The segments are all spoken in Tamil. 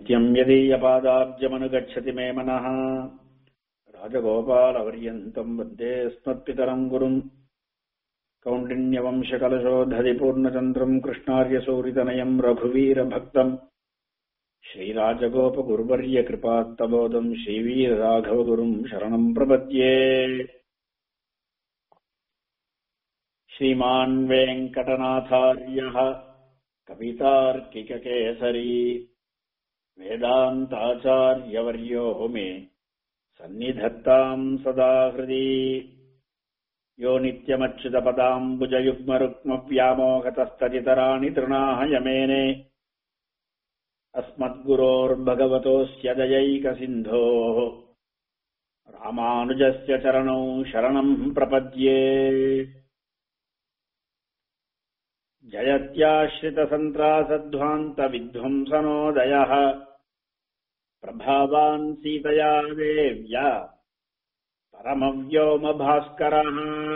नित्यम् यदीयपादाब्जमनुगच्छति मे मनः राजगोपालवर्यन्तम् वन्दे स्मत्पितरम् गुरुम् कौण्डिन्यवंशकलशोधधिपूर्णचन्द्रम् कृष्णार्यसूरितनयम् रघुवीरभक्तम् श्रीराजगोपगुरुवर्यकृपात्तबोधम् श्रीवीरराघवगुरुम् शरणम् प्रपद्ये श्रीमान् वेङ्कटनाथार्यः कवितार्किककेसरी वेदान्ताचार्यवर्यो मे सन्निधत्ताम् सदा हृदि यो नित्यमच्युतपदाम्बुजयुग्मरुक्मव्यामोहतस्तदितराणि तृणाः यमेने अस्मद्गुरोर्भगवतोऽस्य दयैकसिन्धोः रामानुजस्य चरणौ शरणम् प्रपद्ये जयत्याश्रितसन्त्रासध्वान्तविध्वंसनोदयः प्रभावान् सीतया देव्या परमव्योमभास्करः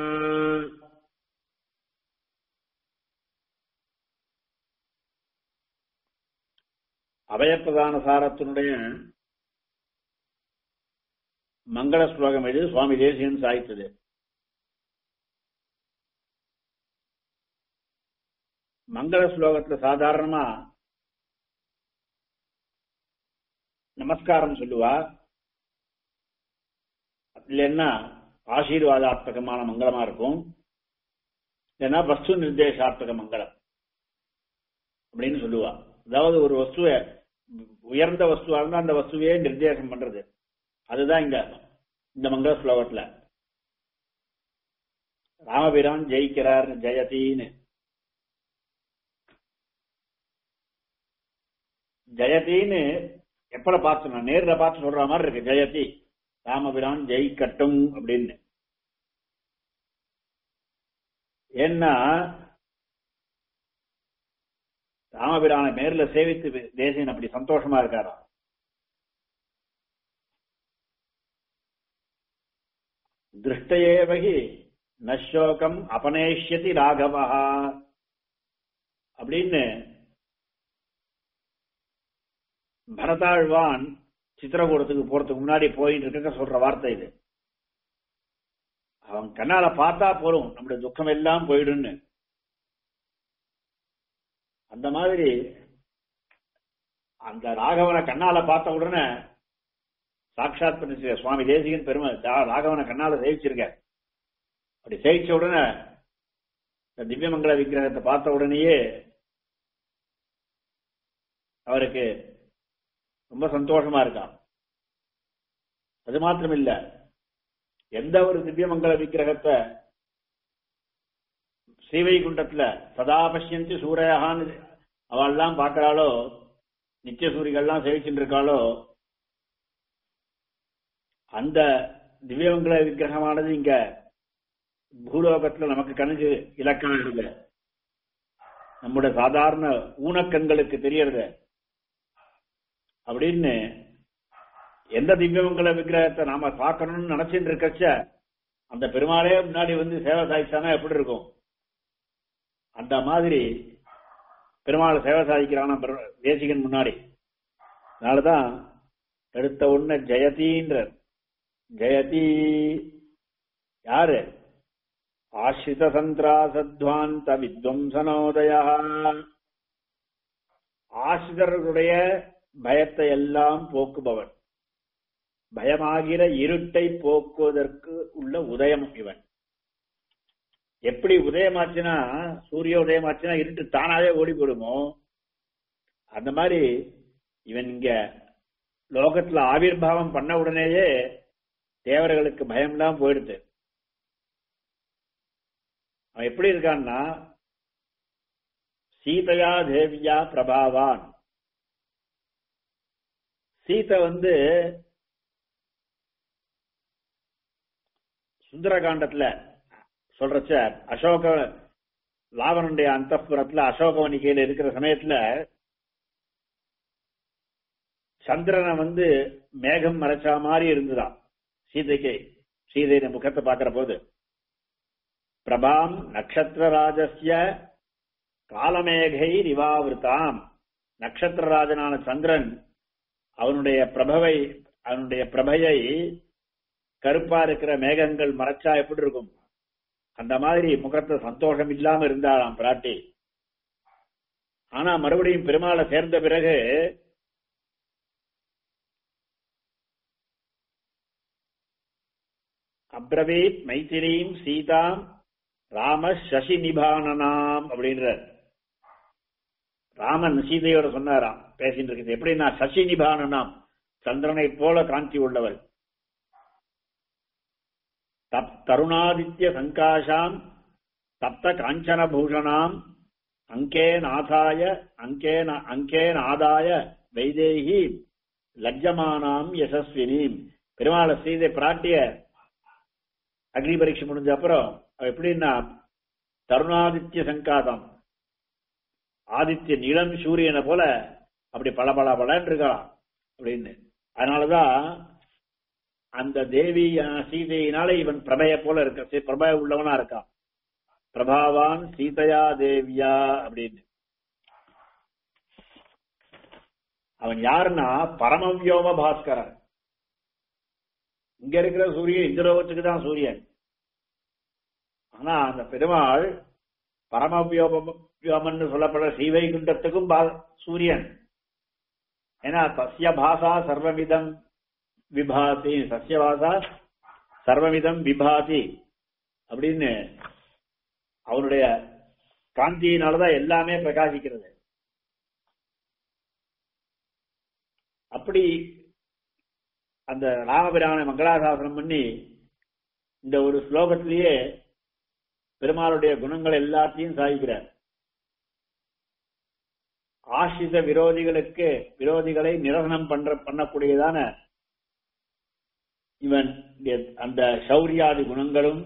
அபயப்பிரதான சாரத்தினுடைய மங்கள ஸ்லோகம் இது சுவாமி தேசியன் சாய்த்தது மங்கள ஸ்லோகத்துல சாதாரணமா நமஸ்காரம் சொல்லுவா இல்லைன்னா ஆசீர்வாதாத்மகமான மங்களமா இருக்கும் இல்லைன்னா வஸ்து நிர்தேசாத்மக மங்களம் அப்படின்னு சொல்லுவா அதாவது ஒரு வஸ்துவை உயர்ந்த வஸ்துவா இருந்தா அந்த வஸ்துவையே நிர்தேசம் பண்றது அதுதான் இங்க இந்த மங்கள ஸ்லோகத்துல ராமபிரான் ஜெயிக்கிறார் ஜெயத்தின்னு ஜெயத்தின்னு எப்பட பார்த்து நான் நேர்ல பார்த்து சொல்ற மாதிரி இருக்கு ஜெயதி ராமபிரான் ஜெயிக்கட்டும் அப்படின்னு ஏன்னா ராமபிரானை நேர்ல சேவித்து தேசியன் அப்படி சந்தோஷமா இருக்காராம் திருஷ்டயேவகி நஷோகம் அபனேஷ்யதி ராகவா அப்படின்னு பரதாழ்வான் சித்திரகூடத்துக்கு போறதுக்கு முன்னாடி போயிட்டு இருக்க சொல்ற வார்த்தை இது அவன் கண்ணால பார்த்தா போறோம் நம்முடைய துக்கம் எல்லாம் போயிடுன்னு அந்த மாதிரி அந்த ராகவனை கண்ணால பார்த்த உடனே சாட்சாத் பண்ணி சுவாமி தேசிகன் பெருமை ராகவனை கண்ணால சேவிச்சிருக்க அப்படி சேவிச்ச உடனே இந்த திவ்யமங்கல விக்கிரகத்தை பார்த்த உடனேயே அவருக்கு ரொம்ப சந்தோஷமா இருக்கான் அது மாத்திரம் இல்ல எந்த ஒரு திவ்யமங்கல விக்கிரகத்தை ஸ்ரீவைகுண்டத்துல சதா பசியந்தி சூரையான்னு அவள்லாம் பார்க்கிறாளோ நித்திய சூரிகள்லாம் சேவிச்சுட்டு இருக்காளோ அந்த திவ்யமங்கல விக்கிரகமானது இங்க பூலோகத்துல நமக்கு கணக்கு இலக்கணம் இல்லை நம்முடைய சாதாரண ஊனக்கண்களுக்கு தெரியறது அப்படின்னு எந்த திவ்யமங்கல விக்கிரகத்தை நாம பார்க்கணும்னு நினைச்சிட்டு இருக்கச்ச அந்த பெருமாளே முன்னாடி வந்து சேவை சாதிச்சானா எப்படி இருக்கும் அந்த மாதிரி பெருமாள் சேவை சாதிக்கிறான தேசிகன் முன்னாடி அதனாலதான் எடுத்த உடனே ஜெயதின்ற ஜெயதி யாரு ஆசிரித சந்திராசத்வாந்த வித்வம்சனோதய ஆசிரியர்களுடைய பயத்தை எல்லாம் போக்குபவன் பயமாகிற இருட்டை போக்குவதற்கு உள்ள உதயம் இவன் எப்படி உதயமாச்சுன்னா சூரிய உதயமாச்சுன்னா இருட்டு தானாவே ஓடி போடுமோ அந்த மாதிரி இவன் இங்க லோகத்துல ஆவிர்வாவம் பண்ண உடனேயே தேவர்களுக்கு பயம்லாம் போயிடுது அவன் எப்படி இருக்கான்னா சீதையா தேவியா பிரபாவான் சீதை வந்து சுந்தரகாண்டத்துல சொல்றச்ச அசோக லாவனுடைய அந்தப்புறத்துல அசோகவனிக்கையில இருக்கிற சமயத்துல சந்திரனை வந்து மேகம் மறைச்சா மாதிரி இருந்துதான் சீதைக்கு சீதையின் முகத்தை பாக்குற போது பிரபாம் நட்சத்திரராஜஸ்ய காலமேகை நிவாவிருத்தாம் நட்சத்திரராஜனான சந்திரன் அவனுடைய பிரபவை அவனுடைய பிரபையை கருப்பா இருக்கிற மேகங்கள் மறைச்சா எப்படி இருக்கும் அந்த மாதிரி முகத்துல சந்தோஷம் இல்லாம இருந்தாராம் பிராட்டி ஆனா மறுபடியும் பெருமாளை சேர்ந்த பிறகு அப்ரவீத் மைத்திரீம் சீதாம் ராம சசி நிபானனாம் அப்படின்றார் ராமன் சீதையோட சொன்னாராம் பேசிட்டு இருக்குது எப்படின்னா சசி நிபானனாம் சந்திரனை போல காந்தி உள்ளவள் தப் தருணாதித்ய சங்காஷாம் தப்த காஞ்சன பூஷணாம் அங்கேன் ஆதாய அங்கேன அங்கேன் ஆதாய வைதேகி லஜ்ஜமானாம் யசஸ்வினீம் பெருமாள சீதை பிராட்டிய அக்னி பரீட்சை முடிஞ்ச அப்புறம் அவ எப்படின்னா தருணாதித்ய சங்காதம் ஆதித்ய நிலம் சூரியனை போல அப்படி பல பல பலன்னு இருக்கலாம் அப்படின்னு அதனாலதான் அந்த தேவி அஹ், சீதையினால இவன் பிரபைய போல இருக்க பிரபய உள்ளவனா இருக்கான் பிரபாவான் சீதையா தேவியா அப்படின்னு அவன் யாருன்னா பரமவியோம பாஸ்கரன் இங்க இருக்கிற சூரியன் இந்த லோகத்துக்கு தான் சூரியன் ஆனா அந்த பெருமாள் பரமவியோமன் சொல்லப்படுற ஸ்ரீவைகுண்டத்துக்கும் பா- சூரியன் ஏன்னா சசிய பாசா சர்வமிதம் விபாதி சசிய பாசா சர்வமிதம் விபாதி அப்படின்னு அவனுடைய காந்தியினாலதான் எல்லாமே பிரகாசிக்கிறது அப்படி அந்த ராமபிரான மங்களாசாசனம் பண்ணி இந்த ஒரு ஸ்லோகத்திலேயே பெருமாளுடைய குணங்கள் எல்லாத்தையும் சாதிக்கிறார் ஆசிரித விரோதிகளுக்கு விரோதிகளை நிரசனம் பண்ற பண்ணக்கூடியதான இவன் அந்த சௌரியாதி குணங்களும்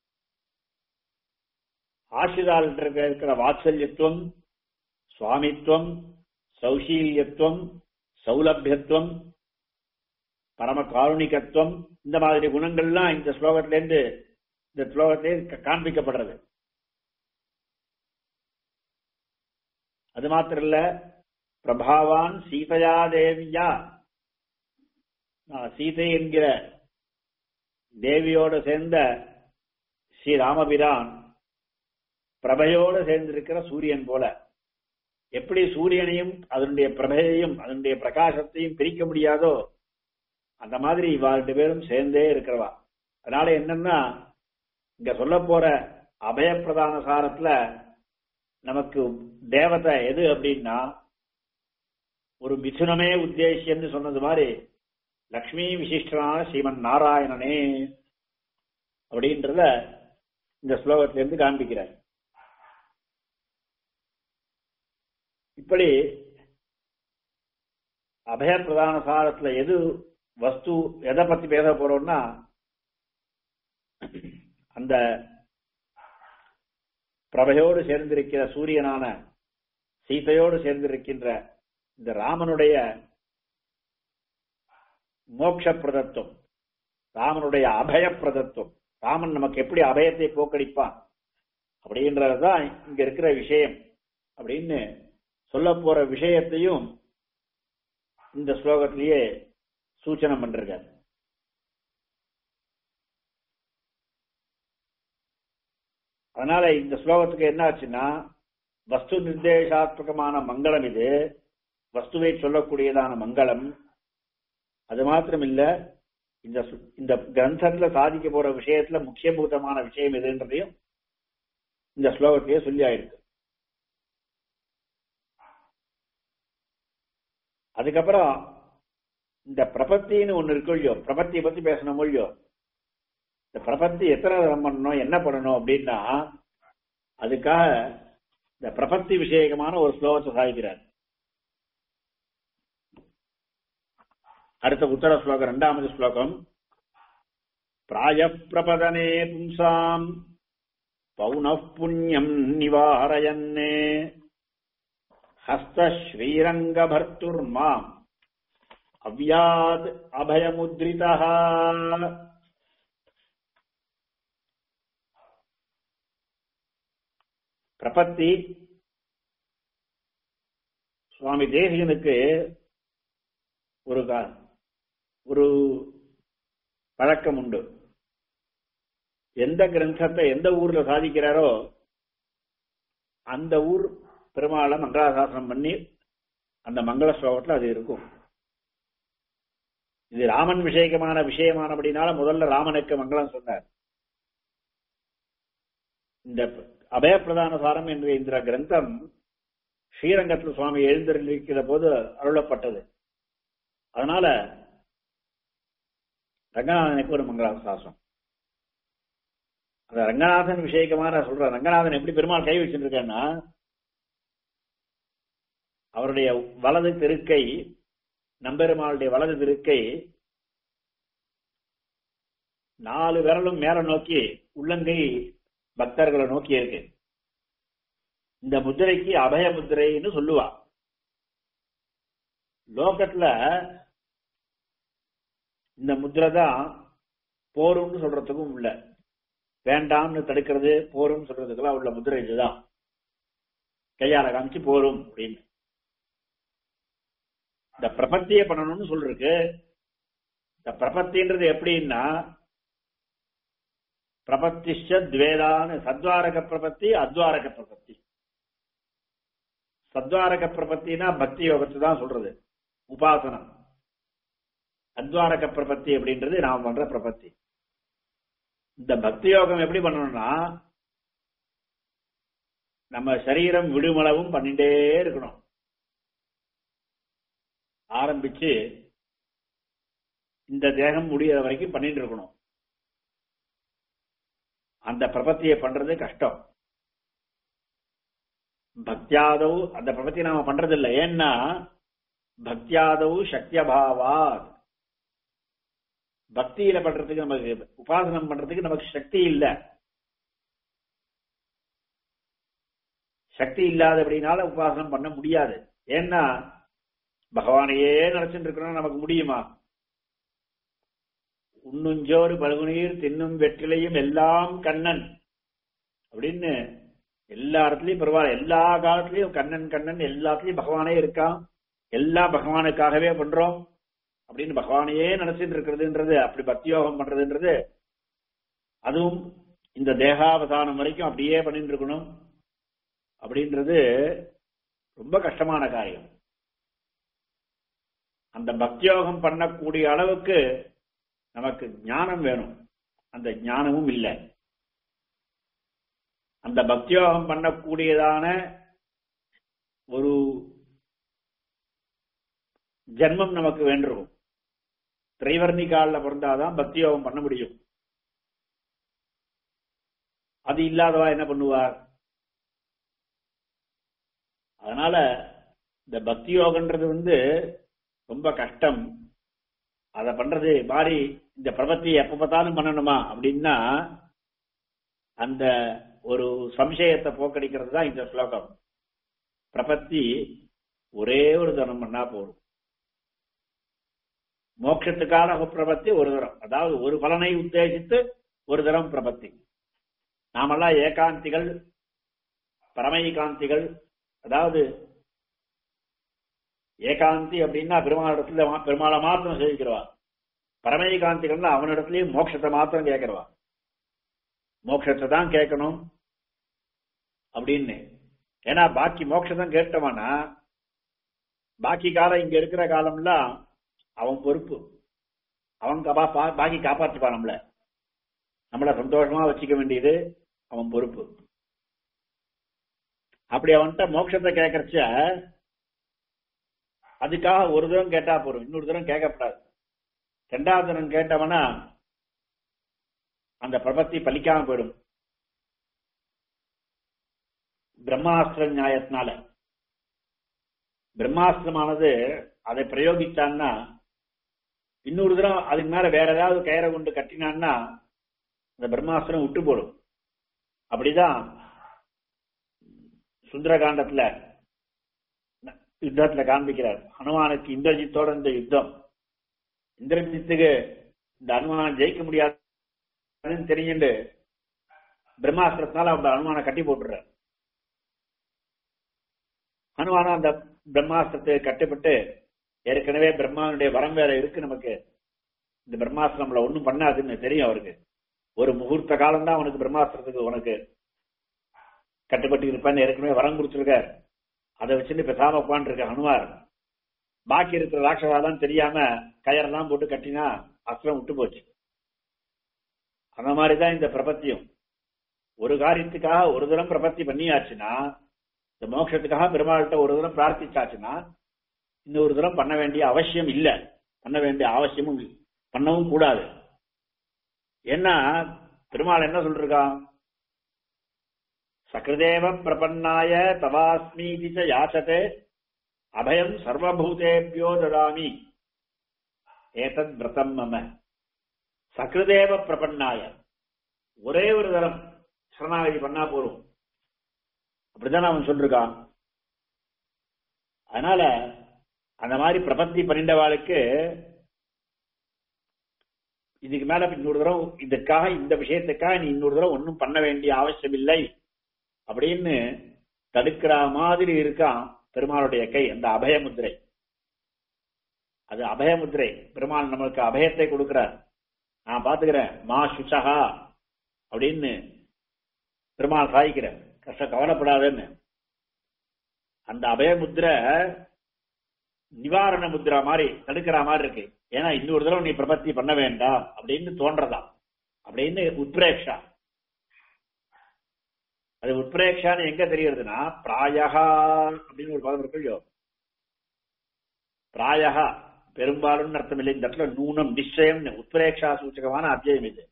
ஆசிரிதாள்கிட்ட இருக்கிற வாத்சல்யத்துவம் சுவாமித்துவம் சௌசீல்யத்துவம் சௌலபியத்துவம் பரம காருணிகத்துவம் இந்த மாதிரி குணங்கள்லாம் இந்த ஸ்லோகத்திலேருந்து இந்த ஸ்லோகத்திலே க- காண்பிக்கப்படுறது அது மாத்திரம் இல்ல பிரபாவான் சீதையா தேவியா ஆஹ், சீதை என்கிற தேவியோடு சேர்ந்த ஸ்ரீ ராமபிரான் பிரபையோடு சேர்ந்திருக்கிற சூரியன் போல எப்படி சூரியனையும் அதனுடைய பிரபையையும் அதனுடைய பிரகாசத்தையும் பிரிக்க முடியாதோ அந்த மாதிரி இவா ரெண்டு பேரும் சேர்ந்தே இருக்கிறவா அதனால என்னன்னா இங்க சொல்ல போற அபயப்பிரதான சாரத்துல நமக்கு தேவதை எது அப்படின்னா ஒரு மிதுனமே உத்தேசியம்னு சொன்னது மாதிரி லக்ஷ்மி விசிஷ்டனான ஸ்ரீமன் நாராயணனே அப்படின்றத இந்த ஸ்லோகத்திலிருந்து காண்பிக்கிறார் இப்படி அபயப்பிரதான சாரத்துல எது வஸ்து எதை பத்தி பேச போறோம்னா அந்த பிரபையோடு சேர்ந்திருக்கிற சூரியனான சீதையோடு சேர்ந்திருக்கின்ற இந்த ராமனுடைய மோட்ச பிரதத்துவம் ராமனுடைய அபய பிரதத்துவம் ராமன் நமக்கு எப்படி அபயத்தை போக்கடிப்பான் அப்படின்றதுதான் இங்க இருக்கிற விஷயம் அப்படின்னு சொல்ல போற விஷயத்தையும் இந்த ஸ்லோகத்திலேயே சூச்சனம் பண்றார் அதனால இந்த ஸ்லோகத்துக்கு என்ன ஆச்சுன்னா வஸ்து நிர்தேசாத்மகமான மங்களம் இது வஸ்துவை சொல்லக்கூடியதான மங்களம் அது மாத்திரம் இல்ல இந்த சு- இந்த கிரந்தத்துல சாதிக்க போற விஷயத்துல முக்கியபூதமான விஷயம் எதுன்றதையும் இந்த ஸ்லோகத்திலேயே சொல்லி ஆயிருக்கு அதுக்கப்புறம் இந்த பிரபத்தின்னு ஒண்ணு இருக்கு இல்லையோ பிரபத்தியை பத்தி பேசணும் இல்லையோ இந்த பிரபத்தி எத்தனை தரம் பண்ணணும் என்ன பண்ணணும் அப்படின்னா அதுக்காக இந்த பிரபத்தி விஷயகமான ஒரு ஸ்லோகத்தை சாதிக்கிறார் அடுத்த உத்தர ஸ்லோகம் இரண்டாவது ஸ்லோகம் பிராய பிரபதனே பும்சாம் பௌனః புண்ணியம் நிவாரயன்னே ஹஸ்தஸ்ரீரங்கபர்த்துர்மாம் அவ்யாத் அபயமுத்ரிதா பிரபத்தி சுவாமி தேசிகனுக்கு ஒரு கா- ஒரு பழக்கம் உண்டு எந்த கிரந்தத்தை எந்த ஊர்ல சாதிக்கிறாரோ அந்த ஊர் பெருமாளை மங்களாசாசனம் பண்ணி அந்த மங்கள ஸ்லோகத்துல அது இருக்கும் இது ராமன் விஷயகமான விஷயமானபடினால முதல்ல ராமனுக்கு மங்களம் சொன்னார் இந்த அபயப்பிரதான சாரம் என்ற இந்த கிரந்தம் ஸ்ரீரங்கத்தில் சுவாமி எழுந்திருக்கிற போது அருளப்பட்டது அதனால ரங்கநாதனுக்கு ஒரு மங்களாசாசனம் அந்த ரங்கநாதன் விஷயக்கமா நான் சொல்றேன் ரங்கநாதன் எப்படி பெருமாள் கை வச்சுருக்கான்னா அவருடைய வலது திருக்கை நம்பெருமாளுடைய வலது திருக்கை நாலு விரலும் மேல நோக்கி உள்ளங்கை பக்தர்களை நோக்கி இருக்கு இந்த முத்திரைக்கு அபய முத்திரைன்னு சொல்லுவா லோகத்துல இந்த முத்திரை தான் போரும்னு சொல்றதுக்கும் உள்ள வேண்டாம்னு தடுக்கிறது போரும் சொல்றதுக்கெல்லாம் உள்ள முதிரை இதுதான் கையால காமிச்சு போரும் அப்படின்னு இந்த பிரபத்திய பண்ணணும்னு சொல்றதுக்கு இந்த பிரபத்தின்றது எப்படின்னா பிரபத்திஷ துவேதான்னு சத்வாரக பிரபத்தி அத்வாரக பிரபத்தி சத்வாரக பிரபத்தினா பக்தி யோகத்தை தான் சொல்றது உபாசனம் அத்வாரக பிரபத்தி அப்படின்றது நாம் பண்ற பிரபத்தி இந்த பக்தி யோகம் எப்படி பண்ணணும்னா நம்ம சரீரம் விடுமளவும் பண்ணிட்டே இருக்கணும் ஆரம்பிச்சு இந்த தேகம் முடியற வரைக்கும் பண்ணிட்டு இருக்கணும் அந்த பிரபத்தியை பண்றது கஷ்டம் பக்தியாதவு அந்த பிரபத்தி நாம பண்றது இல்லை ஏன்னா பக்தியாதவு சக்தியபாவா பக்தியில பண்றதுக்கு நமக்கு உபாசனம் பண்றதுக்கு நமக்கு சக்தி இல்ல சக்தி இல்லாத அப்படின்னால உபாசனம் பண்ண முடியாது ஏன்னா பகவானையே நினைச்சுட்டு இருக்கணும் நமக்கு முடியுமா உண்ணுஞ்சோறு பழுகுநீர் தின்னும் வெற்றிலையும் எல்லாம் கண்ணன் அப்படின்னு எல்லா இடத்துலயும் பரவாயில்ல எல்லா காலத்திலயும் கண்ணன் கண்ணன் எல்லாத்துலயும் பகவானே இருக்கான் எல்லாம் பகவானுக்காகவே பண்றோம் அப்படின்னு பகவானையே நினைச்சிட்டு இருக்கிறதுன்றது அப்படி பக்தியோகம் பண்றதுன்றது அதுவும் இந்த தேகாவசானம் வரைக்கும் அப்படியே பண்ணிட்டு இருக்கணும் அப்படின்றது ரொம்ப கஷ்டமான காரியம் அந்த பக்தியோகம் பண்ணக்கூடிய அளவுக்கு நமக்கு ஞானம் வேணும் அந்த ஞானமும் இல்லை அந்த பக்தியோகம் பண்ணக்கூடியதான ஒரு ஜென்மம் நமக்கு வேண்டும் திரைவர்ணிகாலில் பிறந்தாதான் பக்தி யோகம் பண்ண முடியும் அது இல்லாதவா என்ன பண்ணுவார் அதனால இந்த பக்தி யோகன்றது வந்து ரொம்ப கஷ்டம் அதை பண்றது மாதிரி இந்த பிரபத்தி எப்ப பார்த்தாலும் பண்ணணுமா அப்படின்னா அந்த ஒரு சம்சயத்தை போக்கடிக்கிறது தான் இந்த ஸ்லோகம் பிரபத்தி ஒரே ஒரு தரம் பண்ணா போதும் மோட்சத்துக்கான பிரபத்தி ஒரு தரம் அதாவது ஒரு பலனை உத்தேசித்து ஒரு தரம் பிரபத்தி நாமெல்லாம் ஏகாந்திகள் பரமைகாந்திகள் அதாவது ஏகாந்தி அப்படின்னா பெருமாளிடத்துல பெருமாளை மாத்திரம் சேவிக்கிறவா பரமைகாந்திகள்னா அவனிடத்துலயும் மோட்சத்தை மாத்திரம் கேட்கிறவா மோட்சத்தை தான் கேட்கணும் அப்படின்னு ஏன்னா பாக்கி மோட்சம் கேட்டவனா பாக்கி காலம் இங்க இருக்கிற காலம்லாம் அவன் பொறுப்பு அவன் பாக்கி காப்பாற்றிப்பான் நம்மள நம்மள சந்தோஷமா வச்சுக்க வேண்டியது அவன் பொறுப்பு அப்படி அவன்கிட்ட மோட்சத்தை கேட்கறச்ச அதுக்காக ஒரு தரம் கேட்டா போறோம் இன்னொரு தரம் கேட்கப்படாது ரெண்டாவது தரம் கேட்டவனா அந்த பிரபத்தி பலிக்காம போயிடும் பிரம்மாஸ்திர நியாயத்தினால பிரம்மாஸ்திரமானது அதை பிரயோகிச்சான்னா இன்னொரு தரம் அதுக்கு மேல வேற ஏதாவது கயிறை கொண்டு கட்டினான்னா அந்த பிரம்மாஸ்திரம் விட்டு போடும் அப்படிதான் சுந்தரகாண்டத்துல யுத்தத்துல காண்பிக்கிறார் ஹனுமானுக்கு இந்திரஜித்தோட இந்த யுத்தம் இந்திரஜித்துக்கு இந்த அனுமானம் ஜெயிக்க முடியாதுன்னு தெரிஞ்சுட்டு பிரம்மாஸ்திரத்தினால அந்த அனுமானை கட்டி போட்டுறார் ஹனுமானம் அந்த பிரம்மாஸ்திரத்தை கட்டுப்பட்டு ஏற்கனவே பிரம்மாவுடைய வரம் வேற இருக்கு நமக்கு இந்த பிரம்மாஸ்திரம் நம்மள ஒண்ணும் பண்ணாதுன்னு தெரியும் அவருக்கு ஒரு முகூர்த்த காலம் தான் அவனுக்கு பிரம்மாஸ்திரத்துக்கு உனக்கு கட்டுப்பட்டு இருப்பான்னு ஏற்கனவே வரம் கொடுத்துருக்கார் அதை வச்சுட்டு பேசாம உட்காந்துருக்க ஹனுமார் பாக்கி இருக்கிற ராட்சசாலாம் தெரியாம கயரெல்லாம் போட்டு கட்டினா அஸ்திரம் விட்டு போச்சு அந்த மாதிரிதான் இந்த பிரபத்தியம் ஒரு காரியத்துக்காக ஒரு தரம் பிரபத்தி பண்ணியாச்சுன்னா இந்த மோட்சத்துக்காக பெருமாள்கிட்ட ஒரு தரம் பிரார்த்திச்சாச்சுன்னா இன்னொரு தரம் பண்ண வேண்டிய அவசியம் இல்ல பண்ண வேண்டிய அவசியமும் இல்ல. பண்ணவும் கூடாது ஏன்னா பெருமாள் என்ன சொல்றான் சகிருதேவ பிரபன்னாய தவாஸ்மீதி ச யாச்சதே அபயம் சர்வபூதேபியோ ததாமி ஏதத் விரதம் மம சகிருதேவ பிரபன்னாய ஒரே ஒரு தரம் சரணாகதி பண்ணா போதும் அப்படிதான் அவன் சொல்லிருக்கான் அதனால அந்த மாதிரி பிரபத்தி பண்ணிண்டவாளுக்கு இதுக்கு மேல இன்னொரு தடவை இதுக்காக இந்த விஷயத்துக்காக நீ இன்னொரு தடவை ஒன்றும் பண்ண வேண்டிய அவசியம் இல்லை அப்படின்னு தடுக்கிற மாதிரி இருக்கான் பெருமாளுடைய கை அந்த அபயமுத்திரை அது அபயமுத்திரை பெருமாள் நமக்கு அபயத்தை கொடுக்கிறார் நான் பாத்துக்கிறேன் மா சுச்சகா அப்படின்னு பெருமாள் சாய்க்கிறேன் கஷ்ட கவலைப்படாதன்னு அந்த அபயமுத்திரை நிவாரண முத்ரா மாதிரி தடுக்கிற மாதிரி இருக்கு ஏன்னா இன்னொரு தடவை நீ பிரபத்தி பண்ண வேண்டாம் அப்படின்னு தோன்றதா அப்படின்னு உத்ரேக்ஷா அது உத்ரேக்ஷான்னு எங்க தெரியறதுன்னா பிராயகா அப்படின்னு ஒரு பதம் இருக்கு இல்லையோ பிராயகா பெரும்பாலும் அர்த்தம் இல்லை இந்த இடத்துல நூனம் நிச்சயம் உத்ரேக்ஷா சூச்சகமான அத்தியாயம் இது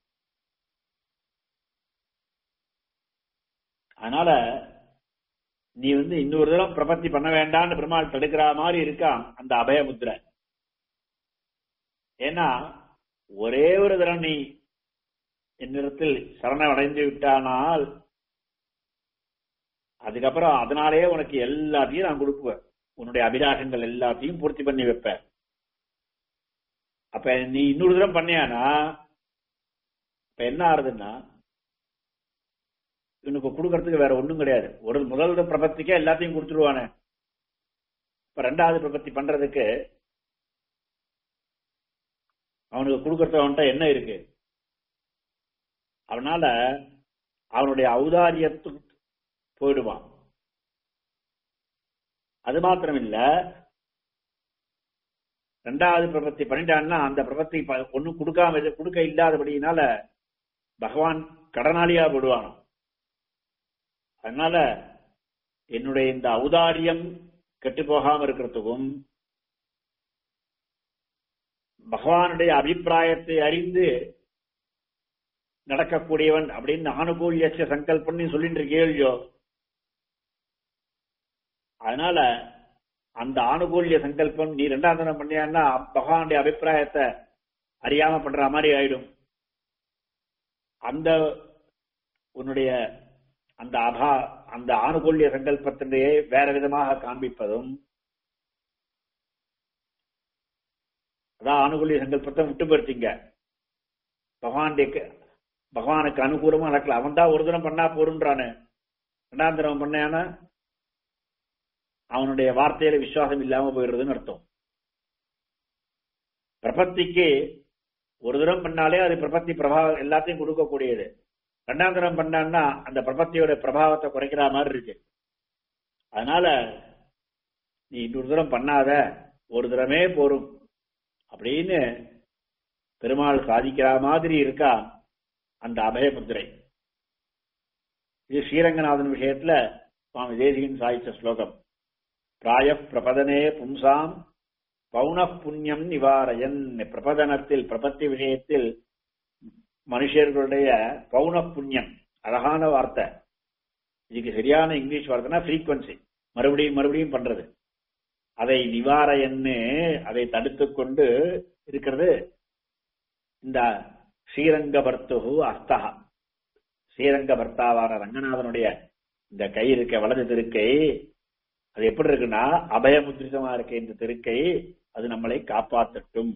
அதனால நீ வந்து இன்னொரு தடவை பிரபத்தி பண்ண வேண்டாம்னு பெருமாள் தடுக்கிற மாதிரி இருக்கான் அந்த அபயமுத்திரை ஏன்னா ஒரே ஒரு தடவை நீ என்னிடத்தில் சரணம் அடைந்து விட்டானால் அதுக்கப்புறம் அதனாலேயே உனக்கு எல்லாத்தையும் நான் கொடுக்குவேன் உன்னுடைய அபிலாஷங்கள் எல்லாத்தையும் பூர்த்தி பண்ணி வைப்பேன் அப்ப நீ இன்னொரு தடவை பண்ணியானா இப்ப என்ன ஆறுதுன்னா இவனுக்கு கொடுக்கறதுக்கு வேற ஒண்ணும் கிடையாது ஒரு முதல் பிரபத்திக்கே எல்லாத்தையும் கொடுத்துருவானே இப்ப ரெண்டாவது பிரபத்தி பண்றதுக்கு அவனுக்கு கொடுக்கறது அவன்கிட்ட என்ன இருக்கு அவனால அவனுடைய ஔதாரியத்துக்கு போயிடுவான் அது மாத்திரம் இல்ல ரெண்டாவது பிரபத்தி பண்ணிட்டான்னா அந்த பிரபத்தி ஒன்னும் கொடுக்காம கொடுக்க இல்லாதபடினால பகவான் கடனாளியா போடுவானோ அதனால என்னுடைய இந்த ஔதாரியம் கெட்டு போகாம இருக்கிறதுக்கும் பகவானுடைய அபிப்பிராயத்தை அறிந்து நடக்கக்கூடியவன் அப்படின்னு ஆணுகூல்ய சங்கல்பம் சொல்லிட்டு இருக்கேள்யோ அதனால அந்த ஆணுகூல்ய சங்கல்பம் நீ ரெண்டாம் தினம் பண்ணியான்னா பகவானுடைய அபிப்பிராயத்தை அறியாம பண்ற மாதிரி ஆயிடும் அந்த உன்னுடைய அந்த அபா அந்த ஆணுகூல்ய சங்கல்பத்திலேயே வேற விதமாக காண்பிப்பதும் அதான் ஆணுகூல்ய சங்கல்பத்தை விட்டுப்படுத்திங்க பகவானுடைய பகவானுக்கு அனுகூலமா நடக்கல அவன் தான் ஒரு தினம் பண்ணா போருன்றானு ரெண்டாம் தினம் பண்ணானா அவனுடைய வார்த்தையில விசுவாசம் இல்லாம போயிடுறதுன்னு அர்த்தம் பிரபத்திக்கு ஒரு தினம் பண்ணாலே அது பிரபத்தி பிரபாவம் எல்லாத்தையும் கொடுக்கக்கூடியது ரெண்டாம் தரம் பண்ணான்னா அந்த பிரபத்தியோட பிரபாவத்தை குறைக்கிற மாதிரி இருக்கு அதனால நீ இன்னொரு தரம் பண்ணாத ஒரு தரமே போரும் அப்படின்னு பெருமாள் சாதிக்கிற மாதிரி இருக்கா அந்த அபயமுத்திரை இது ஸ்ரீரங்கநாதன் விஷயத்துல சுவாமி தேசிகன் சாதித்த ஸ்லோகம் பிராய பிரபதனே பும்சாம் பௌன புண்ணியம் நிவாரயன் பிரபதனத்தில் பிரபத்தி விஷயத்தில் மனுஷர்களுடைய பௌன புண்ணியம் அழகான வார்த்தை இதுக்கு சரியான இங்கிலீஷ் வார்த்தைனா ஃப்ரீக்வன்சி மறுபடியும் மறுபடியும் பண்றது அதை நிவாரையன்னு அதை தடுத்து கொண்டு இருக்கிறது இந்த ஸ்ரீரங்க பர்த்து அஸ்தகா ஸ்ரீரங்க பர்த்தாவான ரங்கநாதனுடைய இந்த கை இருக்க வலது திருக்கை அது எப்படி இருக்குன்னா அபயமுத்ரிதமா இருக்க இந்த திருக்கை அது நம்மளை காப்பாற்றட்டும்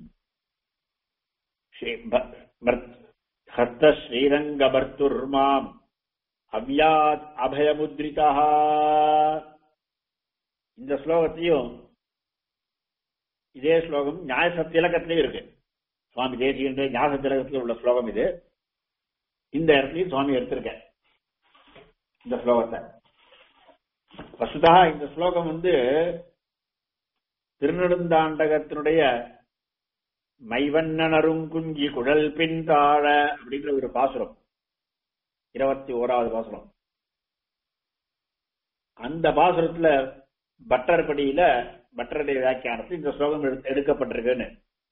ஹஸ்த ஸ்ரீரங்க பர்த்துர்மாம் அவ்யாத் அபயமுத்ரிதா இந்த ஸ்லோகத்தையும் இதே ஸ்லோகம் நியாய திலகத்திலையும் இருக்கு சுவாமி தேசியன்ற ஞாச திலகத்தில் உள்ள ஸ்லோகம் இது இந்த இடத்துலயும் சுவாமி எடுத்திருக்க இந்த ஸ்லோகத்தை வசுதா இந்த ஸ்லோகம் வந்து திருநெடுந்தாண்டகத்தினுடைய மைவண்ணனரும் குஞ்சி குழல் பின் தாழ அப்படின்ற ஒரு பாசுரம் இருபத்தி ஓராவது பாசுரம் அந்த பாசுரத்துல பட்டர்படியில பட்டருடைய வியாக்கியானத்தில் இந்த ஸ்லோகம் எடுத்து- எடுக்கப்பட்டிருக்குன்னு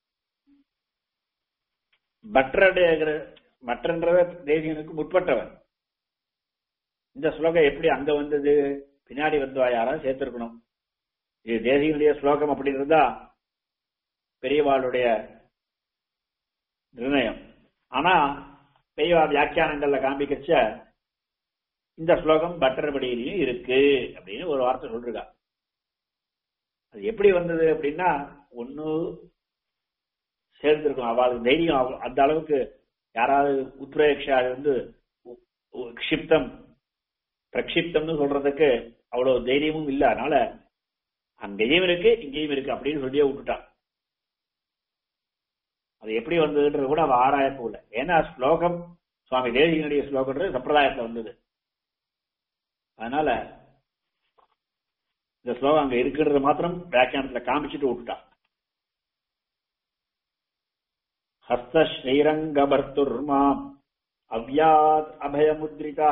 பட்டருடைய மற்றன்றத தேசியனுக்கு முற்பட்டவன் இந்த ஸ்லோகம் எப்படி அங்க வந்தது பின்னாடி வந்தவா யாராவது சேர்த்திருக்கணும் இது தேசியனுடைய ஸ்லோகம் அப்படி இருந்தா பெரியவாளுடைய நிர்ணயம் ஆனா பெரியவா வியாக்கியானங்கள்ல காண்பிக்கச்ச இந்த ஸ்லோகம் பட்டர்படியிலையும் இருக்கு அப்படின்னு ஒரு வார்த்தை சொல்லிருக்கா அது எப்படி வந்தது அப்படின்னா ஒண்ணு சேர்ந்திருக்கும் அவளுக்கு தைரியம் அவ- அந்த அளவுக்கு யாராவது உத்ரேக்ஷா வந்து உ- உ- க்ஷிப்தம் பிரக்ஷிப்தம்னு சொல்றதுக்கு அவ்வளவு தைரியமும் இல்ல அதனால அங்கேயும் இருக்கு இங்கேயும் இருக்கு அப்படின்னு சொல்லியே விட்டுட்டான் அது எப்படி வந்ததுன்றது கூட அவ ஆராய போகல ஏன்னா ஸ்லோகம் சுவாமி தேசிகனுடைய ஸ்லோகன்றது சம்பிரதாயத்துல வந்தது அதனால இந்த ஸ்லோகம் அங்க இருக்கிறது மாத்திரம் வியாக்கியானத்துல காமிச்சிட்டு விட்டுட்டான் ஹஸ்த ஸ்ரீரங்க பர்த்துர்மாம் அவ்யாத் அபயமுத்ரிதா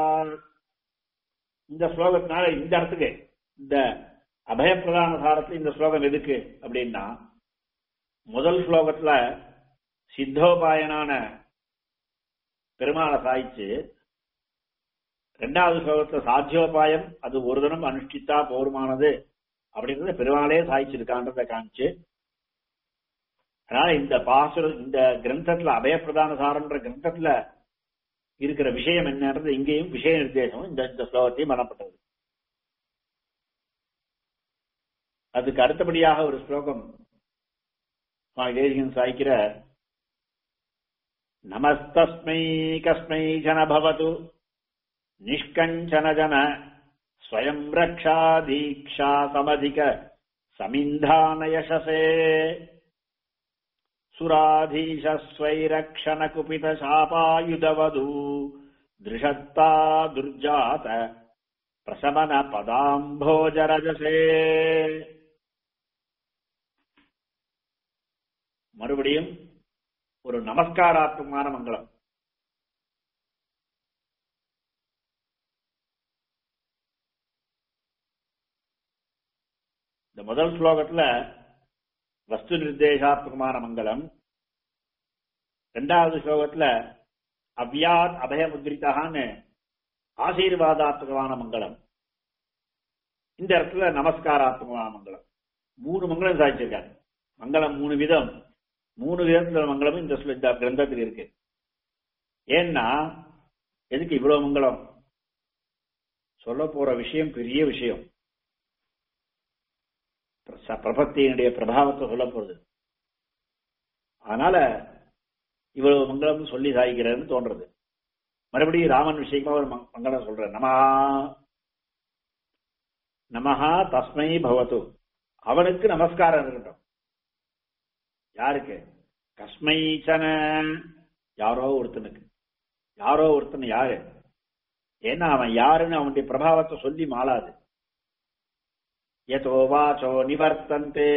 இந்த ஸ்லோகத்தினால இந்த இடத்துக்கு இந்த அபயப்பிரதான சாரத்துல இந்த ஸ்லோகம் எதுக்கு அப்படின்னா முதல் ஸ்லோகத்துல சித்தோபாயனான பெருமாளை சாய்ச்சு ரெண்டாவது ஸ்லோகத்துல சாத்தியோபாயம் அது ஒரு தினம் அனுஷ்டித்தா போருமானது அப்படின்றத பெருமாளே சாய்ச்சிருக்கான்றத காமிச்சு அதனால இந்த பாசுர இந்த கிரந்தத்துல அபயப்பிரதான சாரன்ற கிரந்தத்துல இருக்கிற விஷயம் என்னன்றது இங்கேயும் விஷய நிர்தேசம் இந்த இந்த ஸ்லோகத்தையும் பண்ணப்பட்டது அதுக்கு அடுத்தபடியாக ஒரு ஸ்லோகம் சுவாமி தேசிகன் சாய்க்கிற நமஸ்தஸ்மை கஸ்மை ஜன பவது நிஷ்கஞ்சன ஜன ஸ்வயம் ரக்ஷா தீக்ஷா சமதிக சமிந்தான யசசே சுராதீஷஸ்வைரக்ஷண குபித சாபாயுதவது திருஷத்தா துர்ஜாத பிரசமன பதாம்போஜரஜசே மறுபடியும் ஒரு நமஸ்காராத்மகமான மங்களம் இந்த முதல் ஸ்லோகத்துல வஸ்து நிர்தேசாத்மகமான மங்களம் ரெண்டாவது ஸ்லோகத்துல அவ்யாத் அபயமுத்ரிதான்னு ஆசீர்வாதாத்மகமான மங்களம் இந்த இடத்துல நமஸ்காராத்மகமான மங்களம் மூணு மங்களம் சாதிச்சிருக்காங்க மங்களம் மூணு விதம் மூணு விதத்துல மங்களமும் இந்த ஸ்ல- இந்த கிரந்தத்தில் இருக்கு ஏன்னா எதுக்கு இவ்வளவு மங்களம் சொல்ல போற விஷயம் பெரிய விஷயம் பிரச- பிரபத்தியினுடைய பிரபாவத்தை சொல்ல போறது அதனால இவ்வளவு மங்களம் சொல்லி சாய்க்கிறேன்னு தோன்றது மறுபடியும் ராமன் விஷயமா ஒரு மங்- மங்களம் சொல்றேன் நமஹா நமஹா தஸ்மை பவது அவனுக்கு நமஸ்காரம் இருக்கட்டும் யாருக்கு கஸ்மைச்சன யாரோ ஒருத்தனுக்கு யாரோ ஒருத்தன் யாரு ஏன்னா அவன் யாருன்னு அவனுடைய பிரபாவத்தை சொல்லி மாளாது யதோ வாச்சோ நிவர்த்தந்தே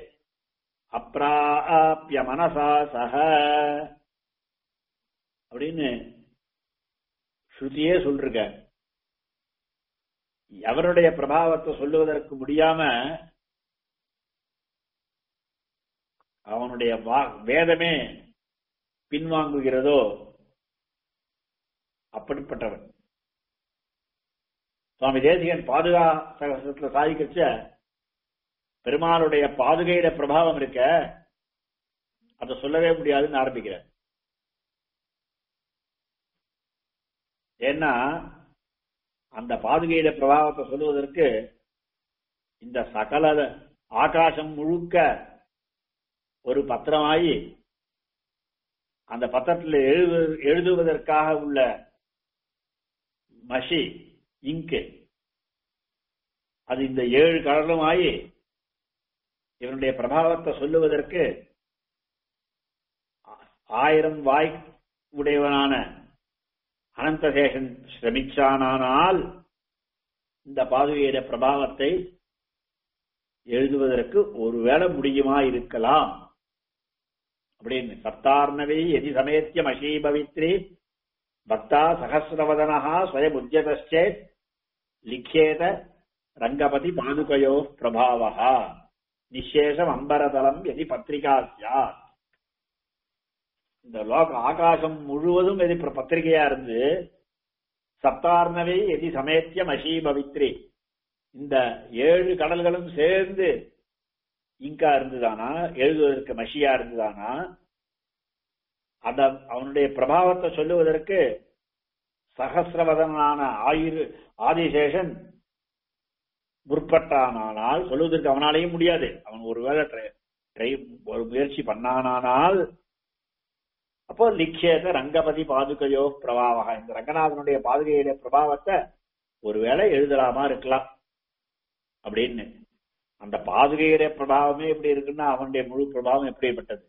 அப்ராப்ய மனசா சக அப்படின்னு ஸ்ருதியே சொல்லிருக்க எவருடைய பிரபாவத்தை சொல்லுவதற்கு முடியாம அவனுடைய வா- வேதமே பின்வாங்குகிறதோ அப்படிப்பட்டவன் சுவாமி தேசிகன் பாதுகா சகசத்துல சாதிக்கச்ச பெருமாளுடைய பாதுகையிட பிரபாவம் இருக்க அதை சொல்லவே முடியாதுன்னு ஆரம்பிக்கிறார் ஏன்னா அந்த பாதுகையிட பிரபாவத்தை சொல்லுவதற்கு இந்த சகல ஆகாசம் முழுக்க ஒரு பத்திரமாயி அந்த பத்திரத்தில் எழுது எழுதுவதற்காக உள்ள மஷி இங்கு அது இந்த ஏழு கடலும் ஆகி இவனுடைய பிரபாவத்தை சொல்லுவதற்கு ஆயிரம் வாய் உடையவனான அனந்தசேஷன் சிரமிச்சானால் இந்த பாதுகையிட பிரபாவத்தை எழுதுவதற்கு ஒருவேளை முடியுமா இருக்கலாம் அப்படின்னு சப்தார்ணவை எதி சமேத்தியம் அசீபவித்ரி பக்தா சகசிரவதனஹா ஸ்வயம் உத்தியதச்சேத் லிக்கேத ரங்கபதி பாதுகையோ பிரபாவா நிசேஷம் அம்பரதலம் எதி பத்திரிகா சியாத் இந்த லோக ஆகாசம் முழுவதும் எதி பத்திரிகையா இருந்து சப்தார்ணவை எதி சமேத்தியம் அசீபவித்ரி இந்த ஏழு கடல்களும் சேர்ந்து இங்கா இருந்துதானா எழுதுவதற்கு மஷியா இருந்துதானா அந்த அவனுடைய பிரபாவத்தை சொல்லுவதற்கு சகசிரவதனான ஆயுர் ஆதிசேஷன் முற்பட்டானால் சொல்லுவதற்கு அவனாலேயும் முடியாது அவன் ஒருவேளை ட்ரை ஒரு முயற்சி பண்ணானால் அப்போ லிக்ஷேத ரங்கபதி பாதுகையோ பிரபாவகா இந்த ரங்கநாதனுடைய பாதுகையுடைய பிரபாவத்தை ஒருவேளை எழுதலாமா இருக்கலாம் அப்படின்னு அந்த பாதுகையுடைய பிரபாவமே எப்படி இருக்குன்னா அவனுடைய முழு பிரபாவம் எப்படிப்பட்டது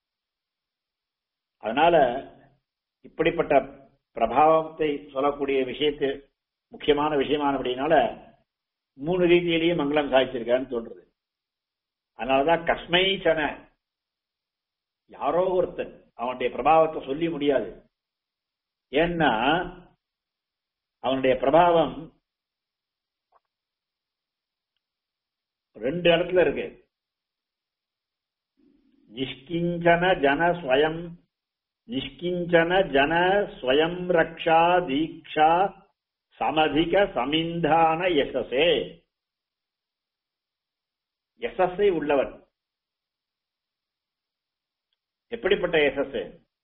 அதனால இப்படிப்பட்ட பிரபாவத்தை சொல்லக்கூடிய விஷயத்து முக்கியமான விஷயமானபடினால மூணு ரீதியிலேயே மங்களம் சாதிச்சிருக்கான்னு தோன்றுது அதனாலதான் கஸ்மைச்சன யாரோ ஒருத்தன் அவனுடைய பிரபாவத்தை சொல்லி முடியாது ஏன்னா அவனுடைய பிரபாவம் ரெண்டு இடத்துல இருக்கு நிஷ்கிஞ்சன ஜன ஸ்வயம் நிஷ்கிஞ்சன ஜன ஸ்வயம் ரக்ஷா தீக்ஷா சமதிக சமிந்தான யசசே யசஸை உள்ளவன் எப்படிப்பட்ட யசஸ்